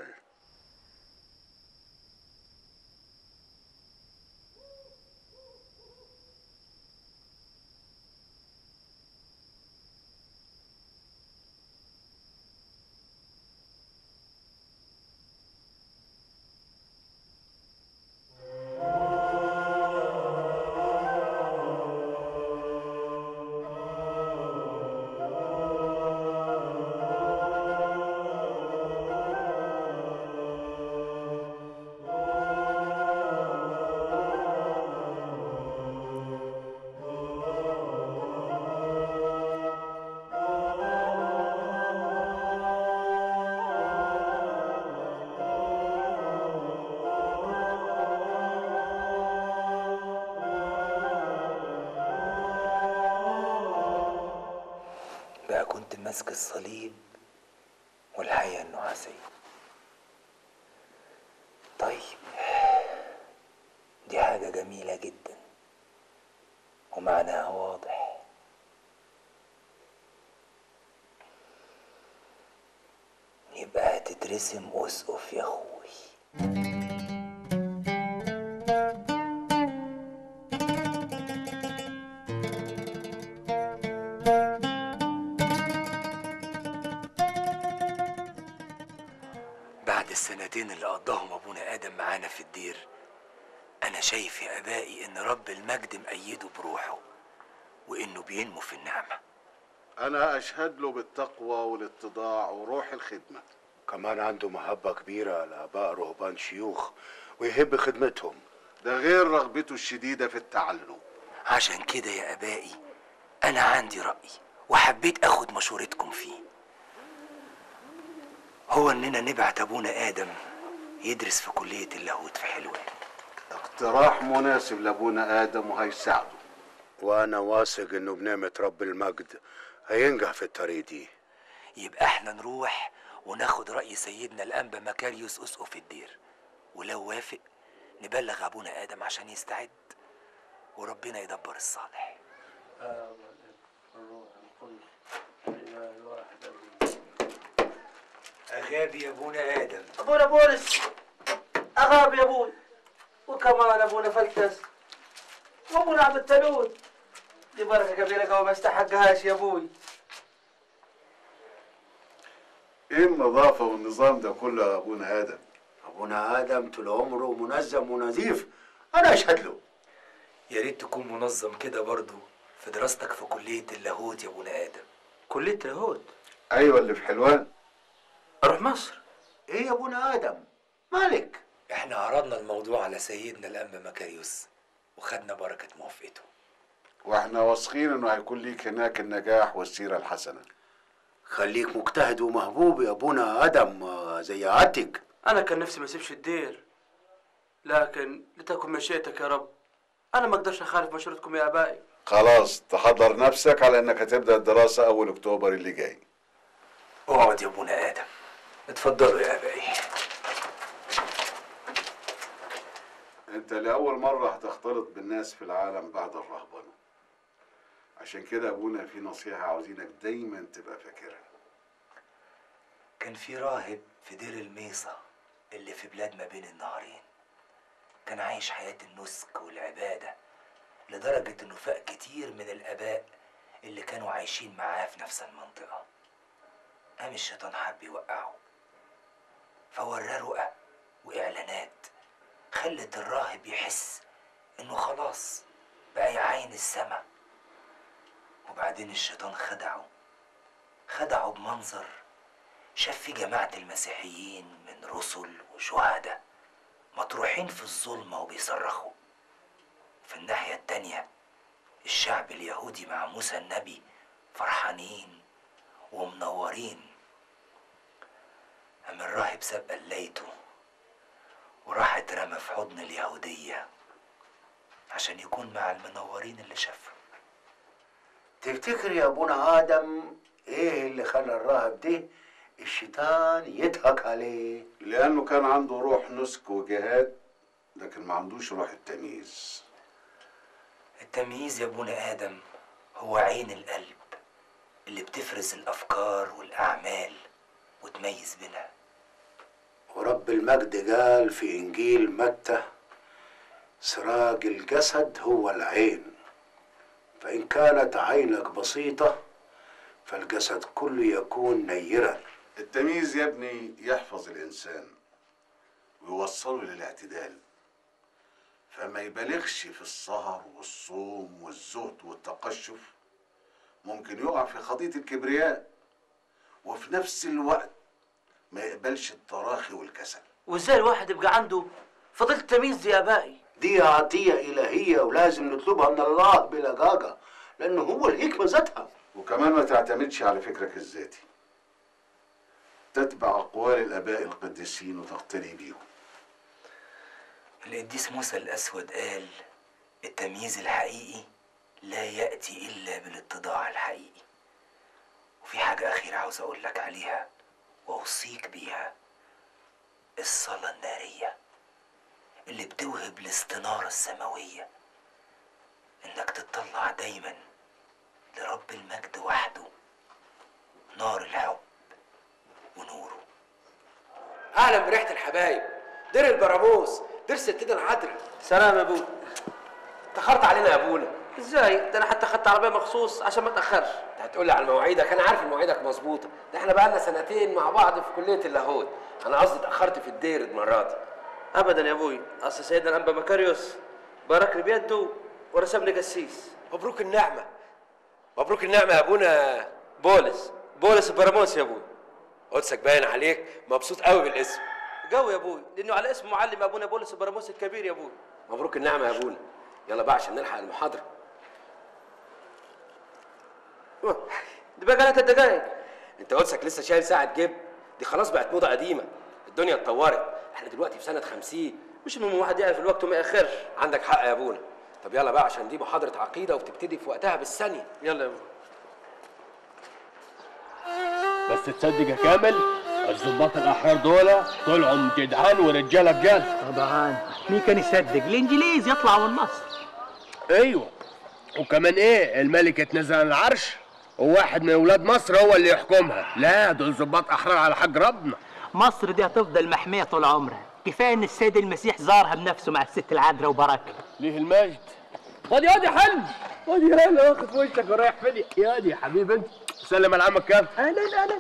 بقى كنت ماسك الصليب والحياة النحاسية طيب دي حاجة جميلة جدا ومعناها واضح يبقى هتترسم أسقف يا أخوي السنتين اللي قضاهم ابونا ادم معانا في الدير انا شايف يا ابائي ان رب المجد مأيده بروحه وانه بينمو في النعمه أنا أشهد له بالتقوى والاتضاع وروح الخدمة كمان عنده محبة كبيرة لآباء رهبان شيوخ ويحب خدمتهم ده غير رغبته الشديدة في التعلم عشان كده يا ابائي انا عندي رأي وحبيت اخد مشورتكم فيه هو اننا نبعت ابونا ادم يدرس في كلية اللاهوت في حلوان اقتراح مناسب لأبونا آدم وهيساعده وأنا واثق إنه بنعمة رب المجد هينجح في الطريق دي يبقى احنا نروح وناخد رأي سيدنا الأنبا مكاريوس أسقف الدير ولو وافق نبلغ أبونا آدم عشان يستعد وربنا يدبر الصالح أغابي يا أبونا آدم ابونا بولس اغاب يا ابوي وكمان ابونا فلتس وابونا عبد التلود دي بركه كبيره وما استحقهاش يا ابوي إيه النظافة والنظام ده كله يا أبونا آدم أبونا آدم طول عمره منظم ونظيف أنا أشهد له يا ريت تكون منظم كده برضو في دراستك في كلية اللاهوت يا أبونا آدم كليه اللاهوت أيوة اللي في حلوان اروح مصر إيه يا أبونا آدم مالك احنا عرضنا الموضوع على سيدنا الأنبا مكاريوس وخدنا بركة موافقته وإحنا واثقين إنه هيكون ليك هناك النجاح والسيرة الحسنة خليك مجتهد ومحبوب يا أبونا آدم آه، زي عادتك انا كان نفسي ما اسيبش الدير لكن لتكن مشيئتك يا رب انا ما اقدرش اخالف مشورتكم يا ابائي خلاص تحضر نفسك على إنك هتبدأ الدراسة أول أكتوبر اللي جاي اقعد يا أبونا آدم اتفضلوا يا أبائي أنت لأول مرة هتختلط بالناس في العالم بعد الرهبنة عشان كده أبونا في نصيحة عاوزينك دايما تبقى فاكرها كان في راهب في دير الميصة اللي في بلاد ما بين النهرين كان عايش حياة النسك والعبادة لدرجة انه فاق كتير من الآباء اللي كانوا عايشين معاه في نفس المنطقة قام الشيطان حب يوقعه فوراه رؤى وإعلانات خلت الراهب يحس انه خلاص بقى يعاين السما وبعدين الشيطان خدعه خدعه بمنظر شاف في جماعة المسيحيين من رسل وشهداء مطروحين في الظلمة وبيصرخوا في الناحية التانية الشعب اليهودي مع موسى النبي فرحانين ومنورين أما الراهب ساب قليته وراح اترمى في حضن اليهودية عشان يكون مع المنورين اللي شافهم تفتكر يا أبونا آدم إيه اللي خلى الراهب ده الشيطان يضحك عليه لأنه كان عنده روح نسك وجهاد لكن ما عندوش روح التمييز التمييز يا ابونا آدم هو عين القلب اللي بتفرز الأفكار والأعمال وتميز بينها ورب المجد قال في إنجيل متى سراج الجسد هو العين فإن كانت عينك بسيطة فالجسد كله يكون نيرا التمييز يا ابني يحفظ الإنسان ويوصله للاعتدال فما يبالغش في السهر والصوم والزهد والتقشف ممكن يقع في خطية الكبرياء وفي نفس الوقت ما يقبلش التراخي والكسل وازاي الواحد يبقى عنده فضيله التمييز دي يا ابائي دي عطية إلهية ولازم نطلبها من الله بلجاجة لأنه هو الحكمة ذاتها وكمان ما تعتمدش على فكرك الذاتي تتبع أقوال الآباء القديسين وتقتدي بيهم القديس موسى الأسود قال التمييز الحقيقي لا يأتي إلا بالاتضاع الحقيقي وفي حاجة أخيرة عاوز أقول لك عليها وأوصيك بيها الصلاة النارية اللي بتوهب الاستنارة السماوية إنك تطلع دايما لرب المجد وحده نار الحب ونوره اهلا بريحه الحبايب دير البراموس دير ستنا العذراء سلام يا ابوي اتاخرت علينا يا ابونا ازاي ده انا حتى خدت عربيه مخصوص عشان ما اتاخرش انت هتقول لي على مواعيدك انا عارف إن مواعيدك مظبوطه ده احنا بقالنا سنتين مع بعض في كليه اللاهوت انا قصدي اتاخرت في الدير المره دي ابدا يا ابوي اصل سيدنا الانبا مكاريوس باركني بيده ورسمني قسيس مبروك النعمه مبروك النعمه يا ابونا بولس بولس البراموس يا ابوي قدسك باين عليك مبسوط قوي بالاسم جو يا ابوي لانه على اسم معلم ابونا بولس البراموس الكبير يا ابوي مبروك النعمه يا ابونا يلا بقى عشان نلحق المحاضره أوه، دي بقى ثلاث دقايق انت قدسك لسه شايل ساعه جيب دي خلاص بقت موضه قديمه الدنيا اتطورت احنا دلوقتي في سنه 50 مش المهم واحد يعرف الوقت وما ياخرش عندك حق يا ابونا طب يلا بقى عشان دي محاضره عقيده وبتبتدي في وقتها بالثانيه يلا يا ابونا بس تصدق يا كامل الضباط الاحرار دول طلعوا جدعان ورجاله بجد طبعا مين كان يصدق الانجليز يطلعوا من مصر ايوه وكمان ايه الملك اتنزل عن العرش وواحد من اولاد مصر هو اللي يحكمها لا دول ضباط احرار على حق ربنا مصر دي هتفضل محمية طول عمرها كفاية ان السيد المسيح زارها بنفسه مع الست العذراء وبركة ليه المجد خد يا دي حلم خد يا هلا واخد في وشك ورايح فين يا دي يا حبيبي انت سلم على عمك كام اهلا اهلا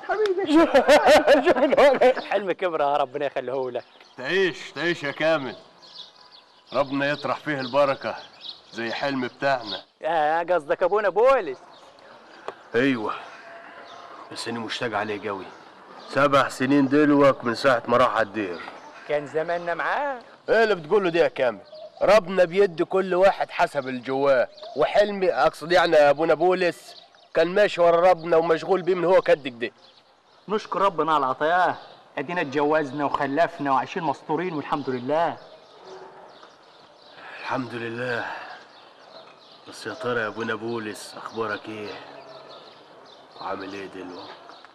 حبيبي حلم كبر يا ربنا يخليه لك تعيش تعيش يا كامل ربنا يطرح فيه البركه زي حلم بتاعنا يا قصدك ابونا بولس ايوه بس اني مشتاق عليه قوي سبع سنين دلوك من ساعه ما راح على الدير كان زماننا معاه ايه اللي بتقوله دي يا كامل ربنا بيدي كل واحد حسب اللي جواه وحلمي اقصد يعني يا ابونا بولس كان ماشي ورا ربنا ومشغول بيه من هو كد كده نشكر ربنا على عطاياه ادينا اتجوزنا وخلفنا وعايشين مستورين والحمد لله الحمد لله بس يا ترى يا ابونا بولس اخبارك ايه وعامل ايه دلوقتي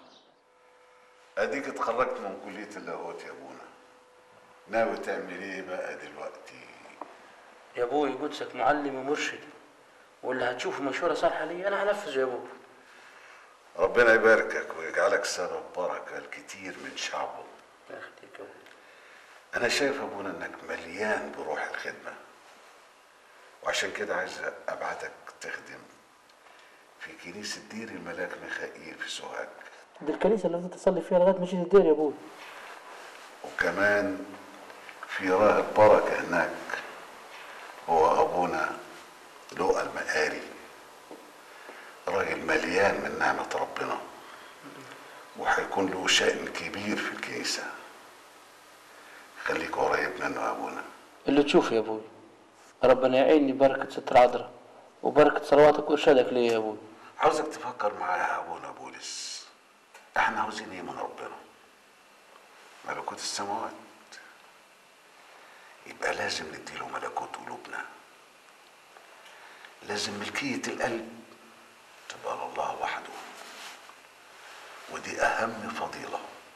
اديك اتخرجت من كليه اللاهوت يا ابونا ناوي تعمل ايه بقى دلوقتي يا ابوي قدسك معلم ومرشد واللي هتشوفه مشوره صالحه لي انا هنفذه يا ابوي ربنا يباركك ويجعلك سبب بركه لكتير من شعبه ياخدك يا ابوي انا شايف يا ابونا انك مليان بروح الخدمه وعشان كده عايز ابعتك تخدم في كنيسه دير الملاك ميخائيل في سوهاج دي الكنيسه اللي فضلت تصلي فيها لغايه ما جيت الدير يا ابوي وكمان في راهب بركه هناك هو ابونا لؤى المقاري راجل مليان من نعمه ربنا وهيكون له شأن كبير في الكنيسه خليك قريب منه يا ابونا اللي تشوفه يا ابوي ربنا يعيني بركه ستر عذراء وبركه صلواتك وارشادك ليا يا ابوي عاوزك تفكر معايا يا ابونا بولس احنا عاوزين ايه من ربنا ملكوت السماوات يبقى لازم نديله ملكوت قلوبنا لازم ملكية القلب تبقى لله وحده ودي أهم فضيلة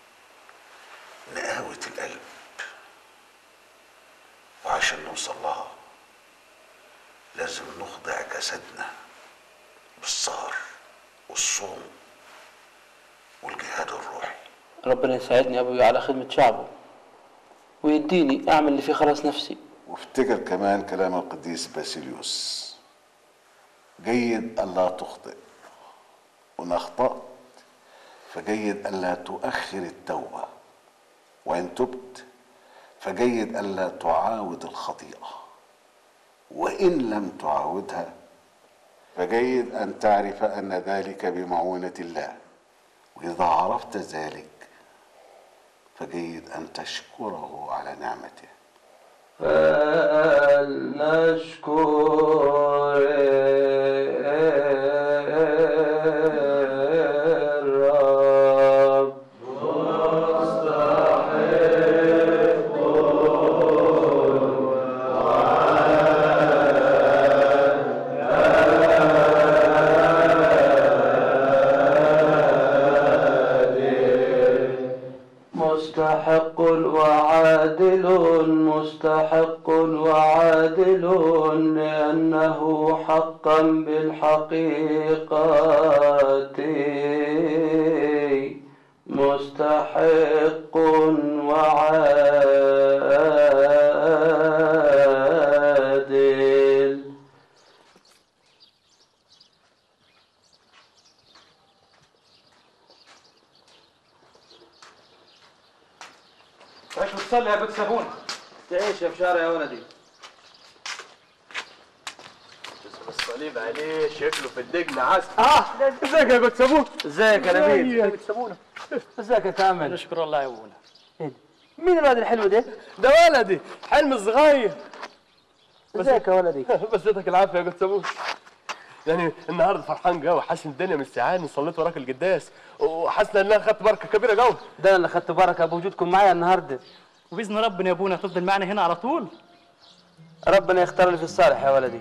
نقاوة القلب وعشان نوصل لها لازم نخضع جسدنا بالسهر والصوم والجهاد الروحي ربنا يساعدني يا ابوي على خدمه شعبه ويديني اعمل اللي فيه خلاص نفسي وافتكر كمان كلام القديس باسيليوس جيد ألا تخطئ وإن أخطأت فجيد ألا تؤخر التوبة وإن تبت فجيد ألا تعاود الخطيئة وإن لم تعاودها فجيد أن تعرف أن ذلك بمعونة الله وإذا عرفت ذلك فجيد أن تشكره على نعمته فلنشكر الرب مستحق وعادل مستحق وعادل لأنه حقا بالحقيقة مستحق وعادل وتصلي يا بنت سابونة تعيش يا بشارة يا ولدي الصليب عليه شكله في الدجن عسل اه ازيك يا جود سابون ازيك يا نبيل يا سابونة ازيك يا كامل نشكر الله يا ابونا مين الواد الحلو ده؟ ده ولدي حلم الصغير ازيك يا ولدي بس اديتك العافيه يا جود سابون يعني النهارده فرحان قوي حاسس ان الدنيا مستعان صليت وراك القداس وحاسس ان انا خدت بركه كبيره قوي ده انا اللي خدت بركه بوجودكم معايا النهارده وباذن ربنا يا ابونا تفضل معنا هنا على طول ربنا يختار لي في الصالح يا ولدي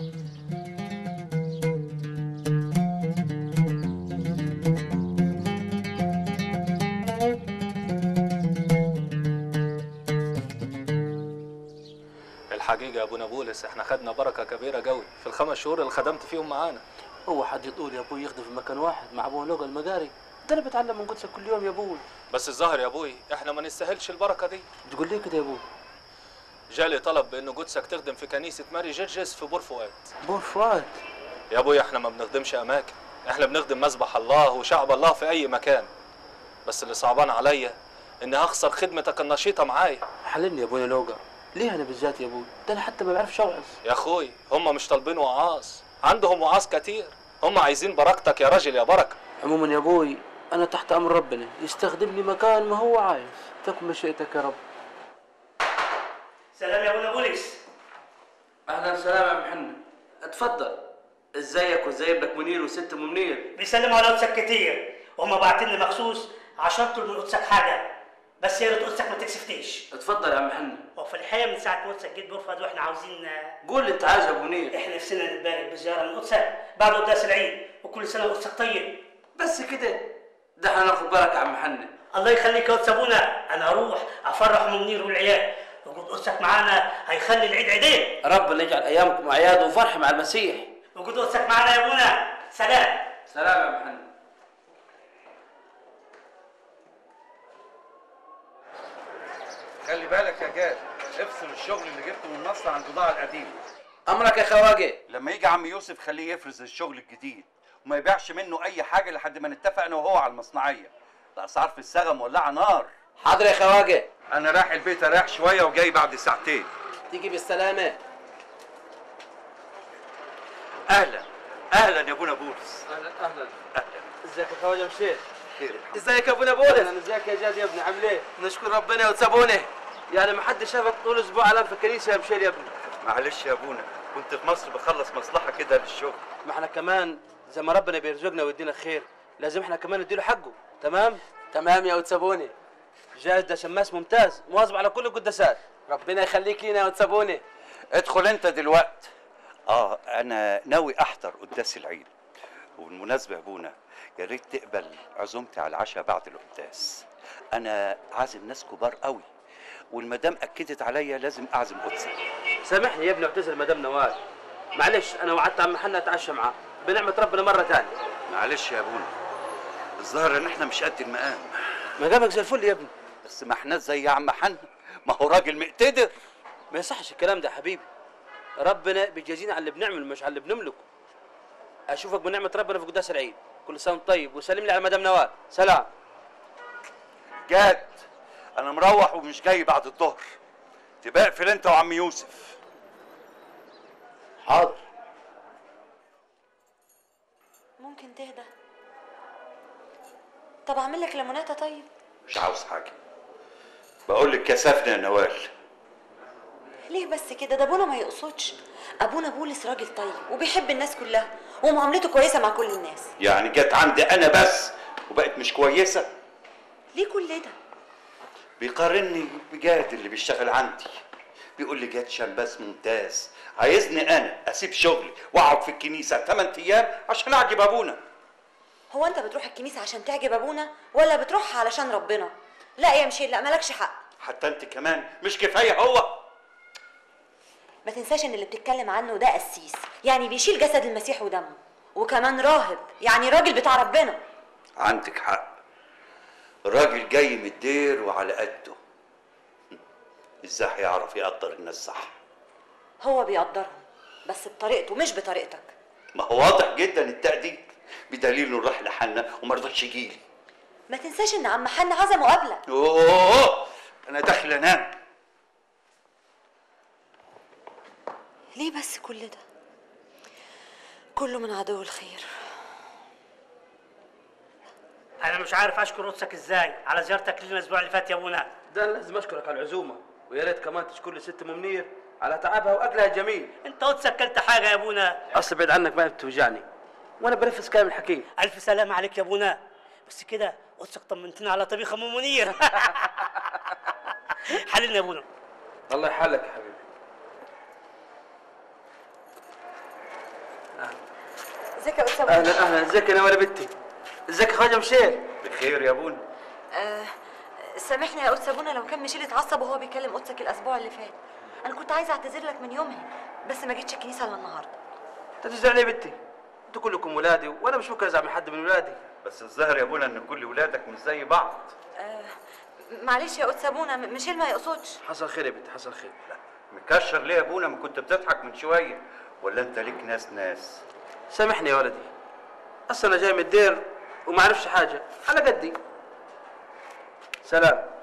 الحقيقة يا ابونا بولس احنا خدنا بركة كبيرة قوي في الخمس شهور اللي خدمت فيهم معانا هو حد يطول يا ابوي يخدم في مكان واحد مع ابوه لوقا المجاري ده انا بتعلم من قدسك كل يوم يا ابوي بس الظاهر يا ابوي احنا ما نستاهلش البركة دي تقول ليه كده يا ابوي جالي طلب بانه قدسك تخدم في كنيسة ماري جرجس في بور فؤاد بور فؤاد يا ابوي احنا ما بنخدمش اماكن احنا بنخدم مسبح الله وشعب الله في اي مكان بس اللي صعبان عليا اني هخسر خدمتك النشيطة معايا حللني يا ابويا لوقا ليه انا بالذات يا ابوي ده انا حتى ما بعرفش اوعظ يا اخوي هم مش طالبين وعاظ عندهم وعاظ كتير هم عايزين بركتك يا راجل يا بركة عموما يا ابوي انا تحت امر ربنا يستخدمني مكان ما هو عايز تكن مشيئتك يا رب سلام يا ابونا بوليس اهلا وسهلا يا محمد اتفضل ازيك وازاي ابنك منير وست ام منير بيسلموا على قدسك كتير وهم باعتين لي مخصوص عشان اطلب من قدسك حاجه بس يا ريت قدسك ما تكسفتيش اتفضل يا عم محمد وفي الحقيقه من ساعه ما قدسك جيت بورفؤاد واحنا عاوزين قول اللي انت عايزه يا ابو منير احنا نفسنا نتبارك بزياره من قدسك بعد قداس العيد وكل سنه وقدسك طيب بس كده ده احنا ناخد بركه يا عم محمد الله يخليك يا قدس ابونا انا اروح افرح منير والعيال وجود قدسك معانا هيخلي العيد عيدين ربنا يجعل ايامكم اعياد وفرح مع المسيح وجود قدسك معانا يا ابونا سلام سلام يا محمد خلي بالك يا جاد افصل الشغل اللي جبته من مصر عن البضاعه القديمه امرك يا خواجه لما يجي عم يوسف خليه يفرز الشغل الجديد وما يبيعش منه اي حاجه لحد ما نتفق انا وهو على المصنعيه الاسعار في السغم مولعه نار حاضر يا خواجه انا رايح البيت اريح شويه وجاي بعد ساعتين تيجي بالسلامه اهلا اهلا يا ابونا بولس اهلا اهلا ازيك يا خواجه مشيت خير ازيك يا ابونا بولس اهلا ازيك يا جاد يا ابني عامل ايه نشكر ربنا وتسابوني يعني ما حد شافك طول اسبوع علام في الكنيسه يا مشير يا ابني معلش يا ابونا كنت في مصر بخلص مصلحه كده للشغل ما احنا كمان زي ما ربنا بيرزقنا ويدينا خير لازم احنا كمان نديله حقه تمام تمام يا وتسابوني جاهز ده شماس ممتاز مواظب على كل القداسات ربنا يخليك لينا يا وتسابوني ادخل انت دلوقتي اه انا ناوي احضر قداس العيد وبالمناسبه يا ابونا يا ريت تقبل عزومتي على العشاء بعد القداس انا عازم ناس كبار قوي والمدام اكدت عليا لازم اعزم قدسك سامحني يا ابني اعتذر مدام نوال معلش انا وعدت عم حنا اتعشى معاه بنعمه ربنا مره ثانيه معلش يا ابونا الظاهر ان احنا مش قد المقام مقامك زي الفل يا ابني بس ما احنا زي عم حنا ما هو راجل مقتدر ما يصحش الكلام ده يا حبيبي ربنا بيجازينا على اللي بنعمل مش على اللي بنملكه اشوفك بنعمه ربنا في قداس العيد كل سنه وانت طيب وسلم لي على مدام نوال سلام جاد انا مروح ومش جاي بعد الظهر تبقى اقفل انت وعم يوسف حاضر ممكن تهدى طب اعمل لك ليموناته طيب مش عاوز حاجه بقول لك كسفنا يا نوال ليه بس كده ده ابونا ما يقصدش ابونا بولس راجل طيب وبيحب الناس كلها ومعاملته كويسه مع كل الناس يعني جت عندي انا بس وبقت مش كويسه ليه كل ده بيقارني بجاد اللي بيشتغل عندي بيقول لي جاد شمباس ممتاز عايزني انا اسيب شغلي واقعد في الكنيسه 8 ايام عشان اعجب ابونا هو انت بتروح الكنيسه عشان تعجب ابونا ولا بتروحها علشان ربنا لا يا مشيل لا مالكش حق حتى انت كمان مش كفايه هو ما تنساش ان اللي بتتكلم عنه ده قسيس يعني بيشيل جسد المسيح ودمه وكمان راهب يعني راجل بتاع ربنا عندك حق الراجل جاي من الدير وعلى قده ازاي هيعرف يقدر الناس صح هو بيقدرهم بس بطريقته مش بطريقتك ما هو واضح جدا التقدير بدليل انه راح لحنا وما رضاش يجيلي ما تنساش ان عم حنا عزمه قبلك اوه انا انا داخل انام ليه بس كل ده كله من عدو الخير انا مش عارف اشكر قدسك ازاي على زيارتك لنا الاسبوع اللي فات يا ابونا ده أنا لازم اشكرك على العزومه ويا ريت كمان تشكر لي ست ام منير على تعبها واكلها الجميل انت قدسك كلت حاجه يا ابونا اصل بعيد عنك ما بتوجعني وانا بنفس كلام الحكيم الف سلامه عليك يا ابونا بس كده قدسك طمنتنا على طبيخ ام منير حللنا يا ابونا الله يحلك يا حبيبي ازيك يا استاذ اهلا اهلا ازيك يا نوال بنتي ازيك يا خواجه مشير بخير يا ابونا آه سامحني يا قدس ابونا لو كان ميشيل اتعصب وهو بيكلم قدسك الاسبوع اللي فات انا كنت عايزه اعتذر لك من يومها بس ما جيتش الكنيسه الا النهارده انت تزعل ليه يا بنتي انتوا كلكم ولادي وانا مش ممكن ازعل من حد من ولادي بس الظاهر يا ابونا ان كل ولادك مش زي بعض آه معلش يا قدس ابونا م- ميشيل ما يقصدش حصل خير يا بنتي حصل خير مكشر ليه يا ابونا ما كنت بتضحك من شويه ولا انت ليك ناس ناس سامحني يا ولدي اصل انا جاي من الدير وما اعرفش حاجه على قدي سلام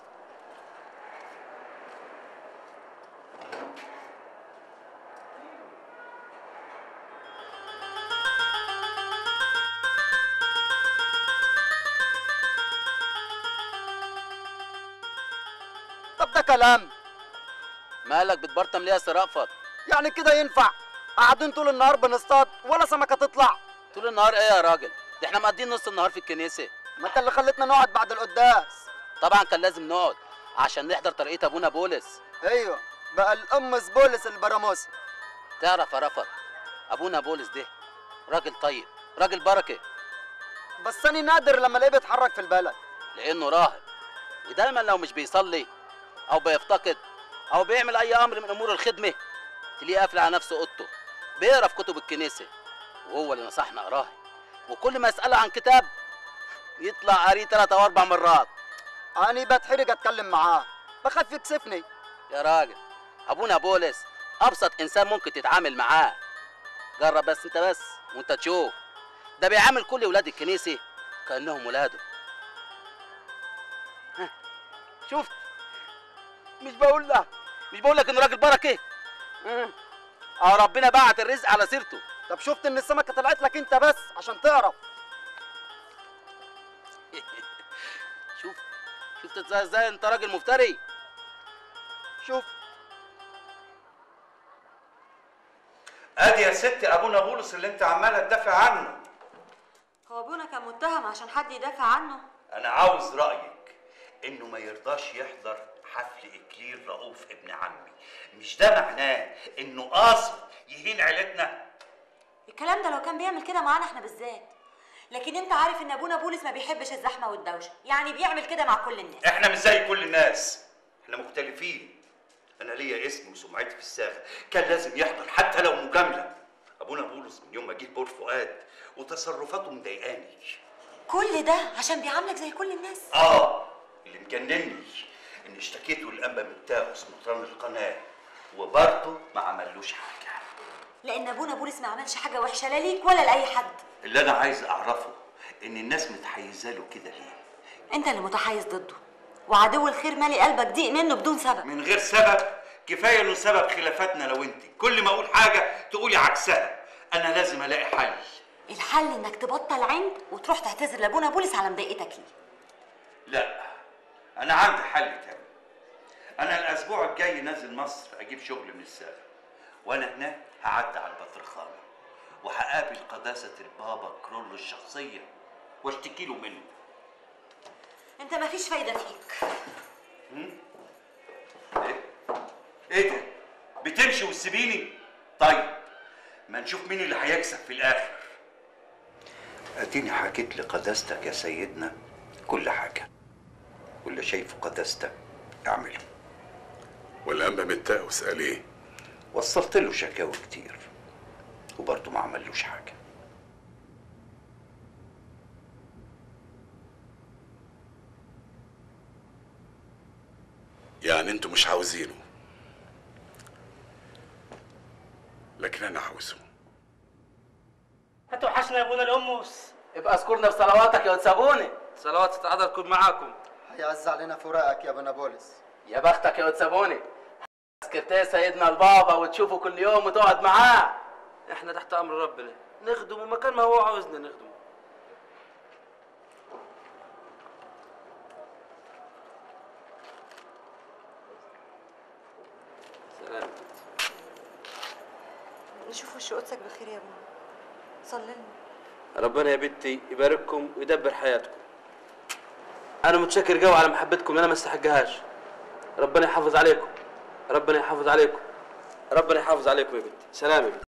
طب ده كلام مالك بتبرطم ليه يا سي رأفت يعني كده ينفع قاعدين طول النهار بنصطاد ولا سمكه تطلع طول النهار ايه يا راجل ده احنا مقضيين نص النهار في الكنيسه ما انت اللي خلتنا نقعد بعد القداس طبعا كان لازم نقعد عشان نحضر طريقه ابونا بولس ايوه بقى الام بولس البراموسي تعرف يا رفت ابونا بولس ده راجل طيب راجل بركه بس انا نادر لما الاقيه بيتحرك في البلد لانه راهب ودايما لو مش بيصلي او بيفتقد او بيعمل اي امر من امور الخدمه تلاقيه قافل على نفسه اوضته بيقرا في كتب الكنيسه وهو اللي نصحنا اقراها وكل ما اساله عن كتاب يطلع قاريه ثلاث او اربع مرات انا بتحرج اتكلم معاه بخاف يكسفني يا راجل ابونا بولس ابسط انسان ممكن تتعامل معاه جرب بس انت بس وانت تشوف ده بيعامل كل ولاد الكنيسه كانهم ولاده ها، شفت مش بقول لك مش بقول لك انه راجل بركه اه اه ربنا بعت الرزق على سيرته طب شفت ان السمكه طلعت لك انت بس عشان تعرف شوف شفت ازاي ازاي انت راجل مفتري شوف ادي يا ستي ابونا بولس اللي انت عماله تدافع عنه هو ابونا كان متهم عشان حد يدافع عنه انا عاوز رايك انه ما يرضاش يحضر حفل اكليل رؤوف ابن عمي مش ده معناه انه قاصد يهين عيلتنا الكلام ده لو كان بيعمل كده معانا احنا بالذات لكن انت عارف ان ابونا بولس ما بيحبش الزحمه والدوشه يعني بيعمل كده مع كل الناس احنا مش زي كل الناس احنا مختلفين انا ليا اسمي وسمعتي في الساحه كان لازم يحضر حتى لو مجامله ابونا بولس من يوم ما جه بور فؤاد وتصرفاته مضايقاني كل ده عشان بيعاملك زي كل الناس اه اللي مجنني ان اشتكيته للانبا متاوس مطران القناه وبرضه ما عملوش حاجه لان ابونا بولس ما عملش حاجه وحشه لا ليك ولا لاي حد اللي انا عايز اعرفه ان الناس متحيزه له كده ليه انت اللي متحيز ضده وعدو الخير مالي قلبك ضيق منه بدون سبب من غير سبب كفايه انه سبب خلافاتنا لو انت كل ما اقول حاجه تقولي عكسها انا لازم الاقي حل الحل انك تبطل عند وتروح تعتذر لابونا بولس على مضايقتك ليه لا انا عندي حل تاني انا الاسبوع الجاي نازل مصر اجيب شغل من الساغه وانا هناك هعدي على البطرخانه وهقابل قداسه البابا كرولو الشخصيه واشتكي له منه انت مفيش فايده فيك هم؟ ايه ايه ده بتمشي وتسيبيني طيب ما نشوف مين اللي هيكسب في الاخر اديني حكيت لقداستك يا سيدنا كل حاجه واللي شايفه قداستك اعمله والانبا متاوس قال ايه وصلت له شكاوي كتير وبرضه ما عملوش حاجه يعني انتوا مش عاوزينه لكن انا عاوزه هتوحشنا يا ابونا الامس ابقى اذكرنا بصلواتك يا واد سابوني صلوات العذراء تكون معاكم هيعز علينا فراقك يا بنابولس يا بختك يا وتسابوني سكرتير سيدنا البابا وتشوفه كل يوم وتقعد معاه احنا تحت امر ربنا نخدمه مكان ما هو عاوزنا نخدمه سلام نشوف وش قدسك بخير يا ابني صلي لنا ربنا يا بنتي يبارككم ويدبر حياتكم انا متشكر قوي على محبتكم اللي انا ما استحقهاش ربنا يحافظ عليكم ربنا يحافظ عليكم ربنا يحافظ عليكم يا بنتي سلام يا بنتي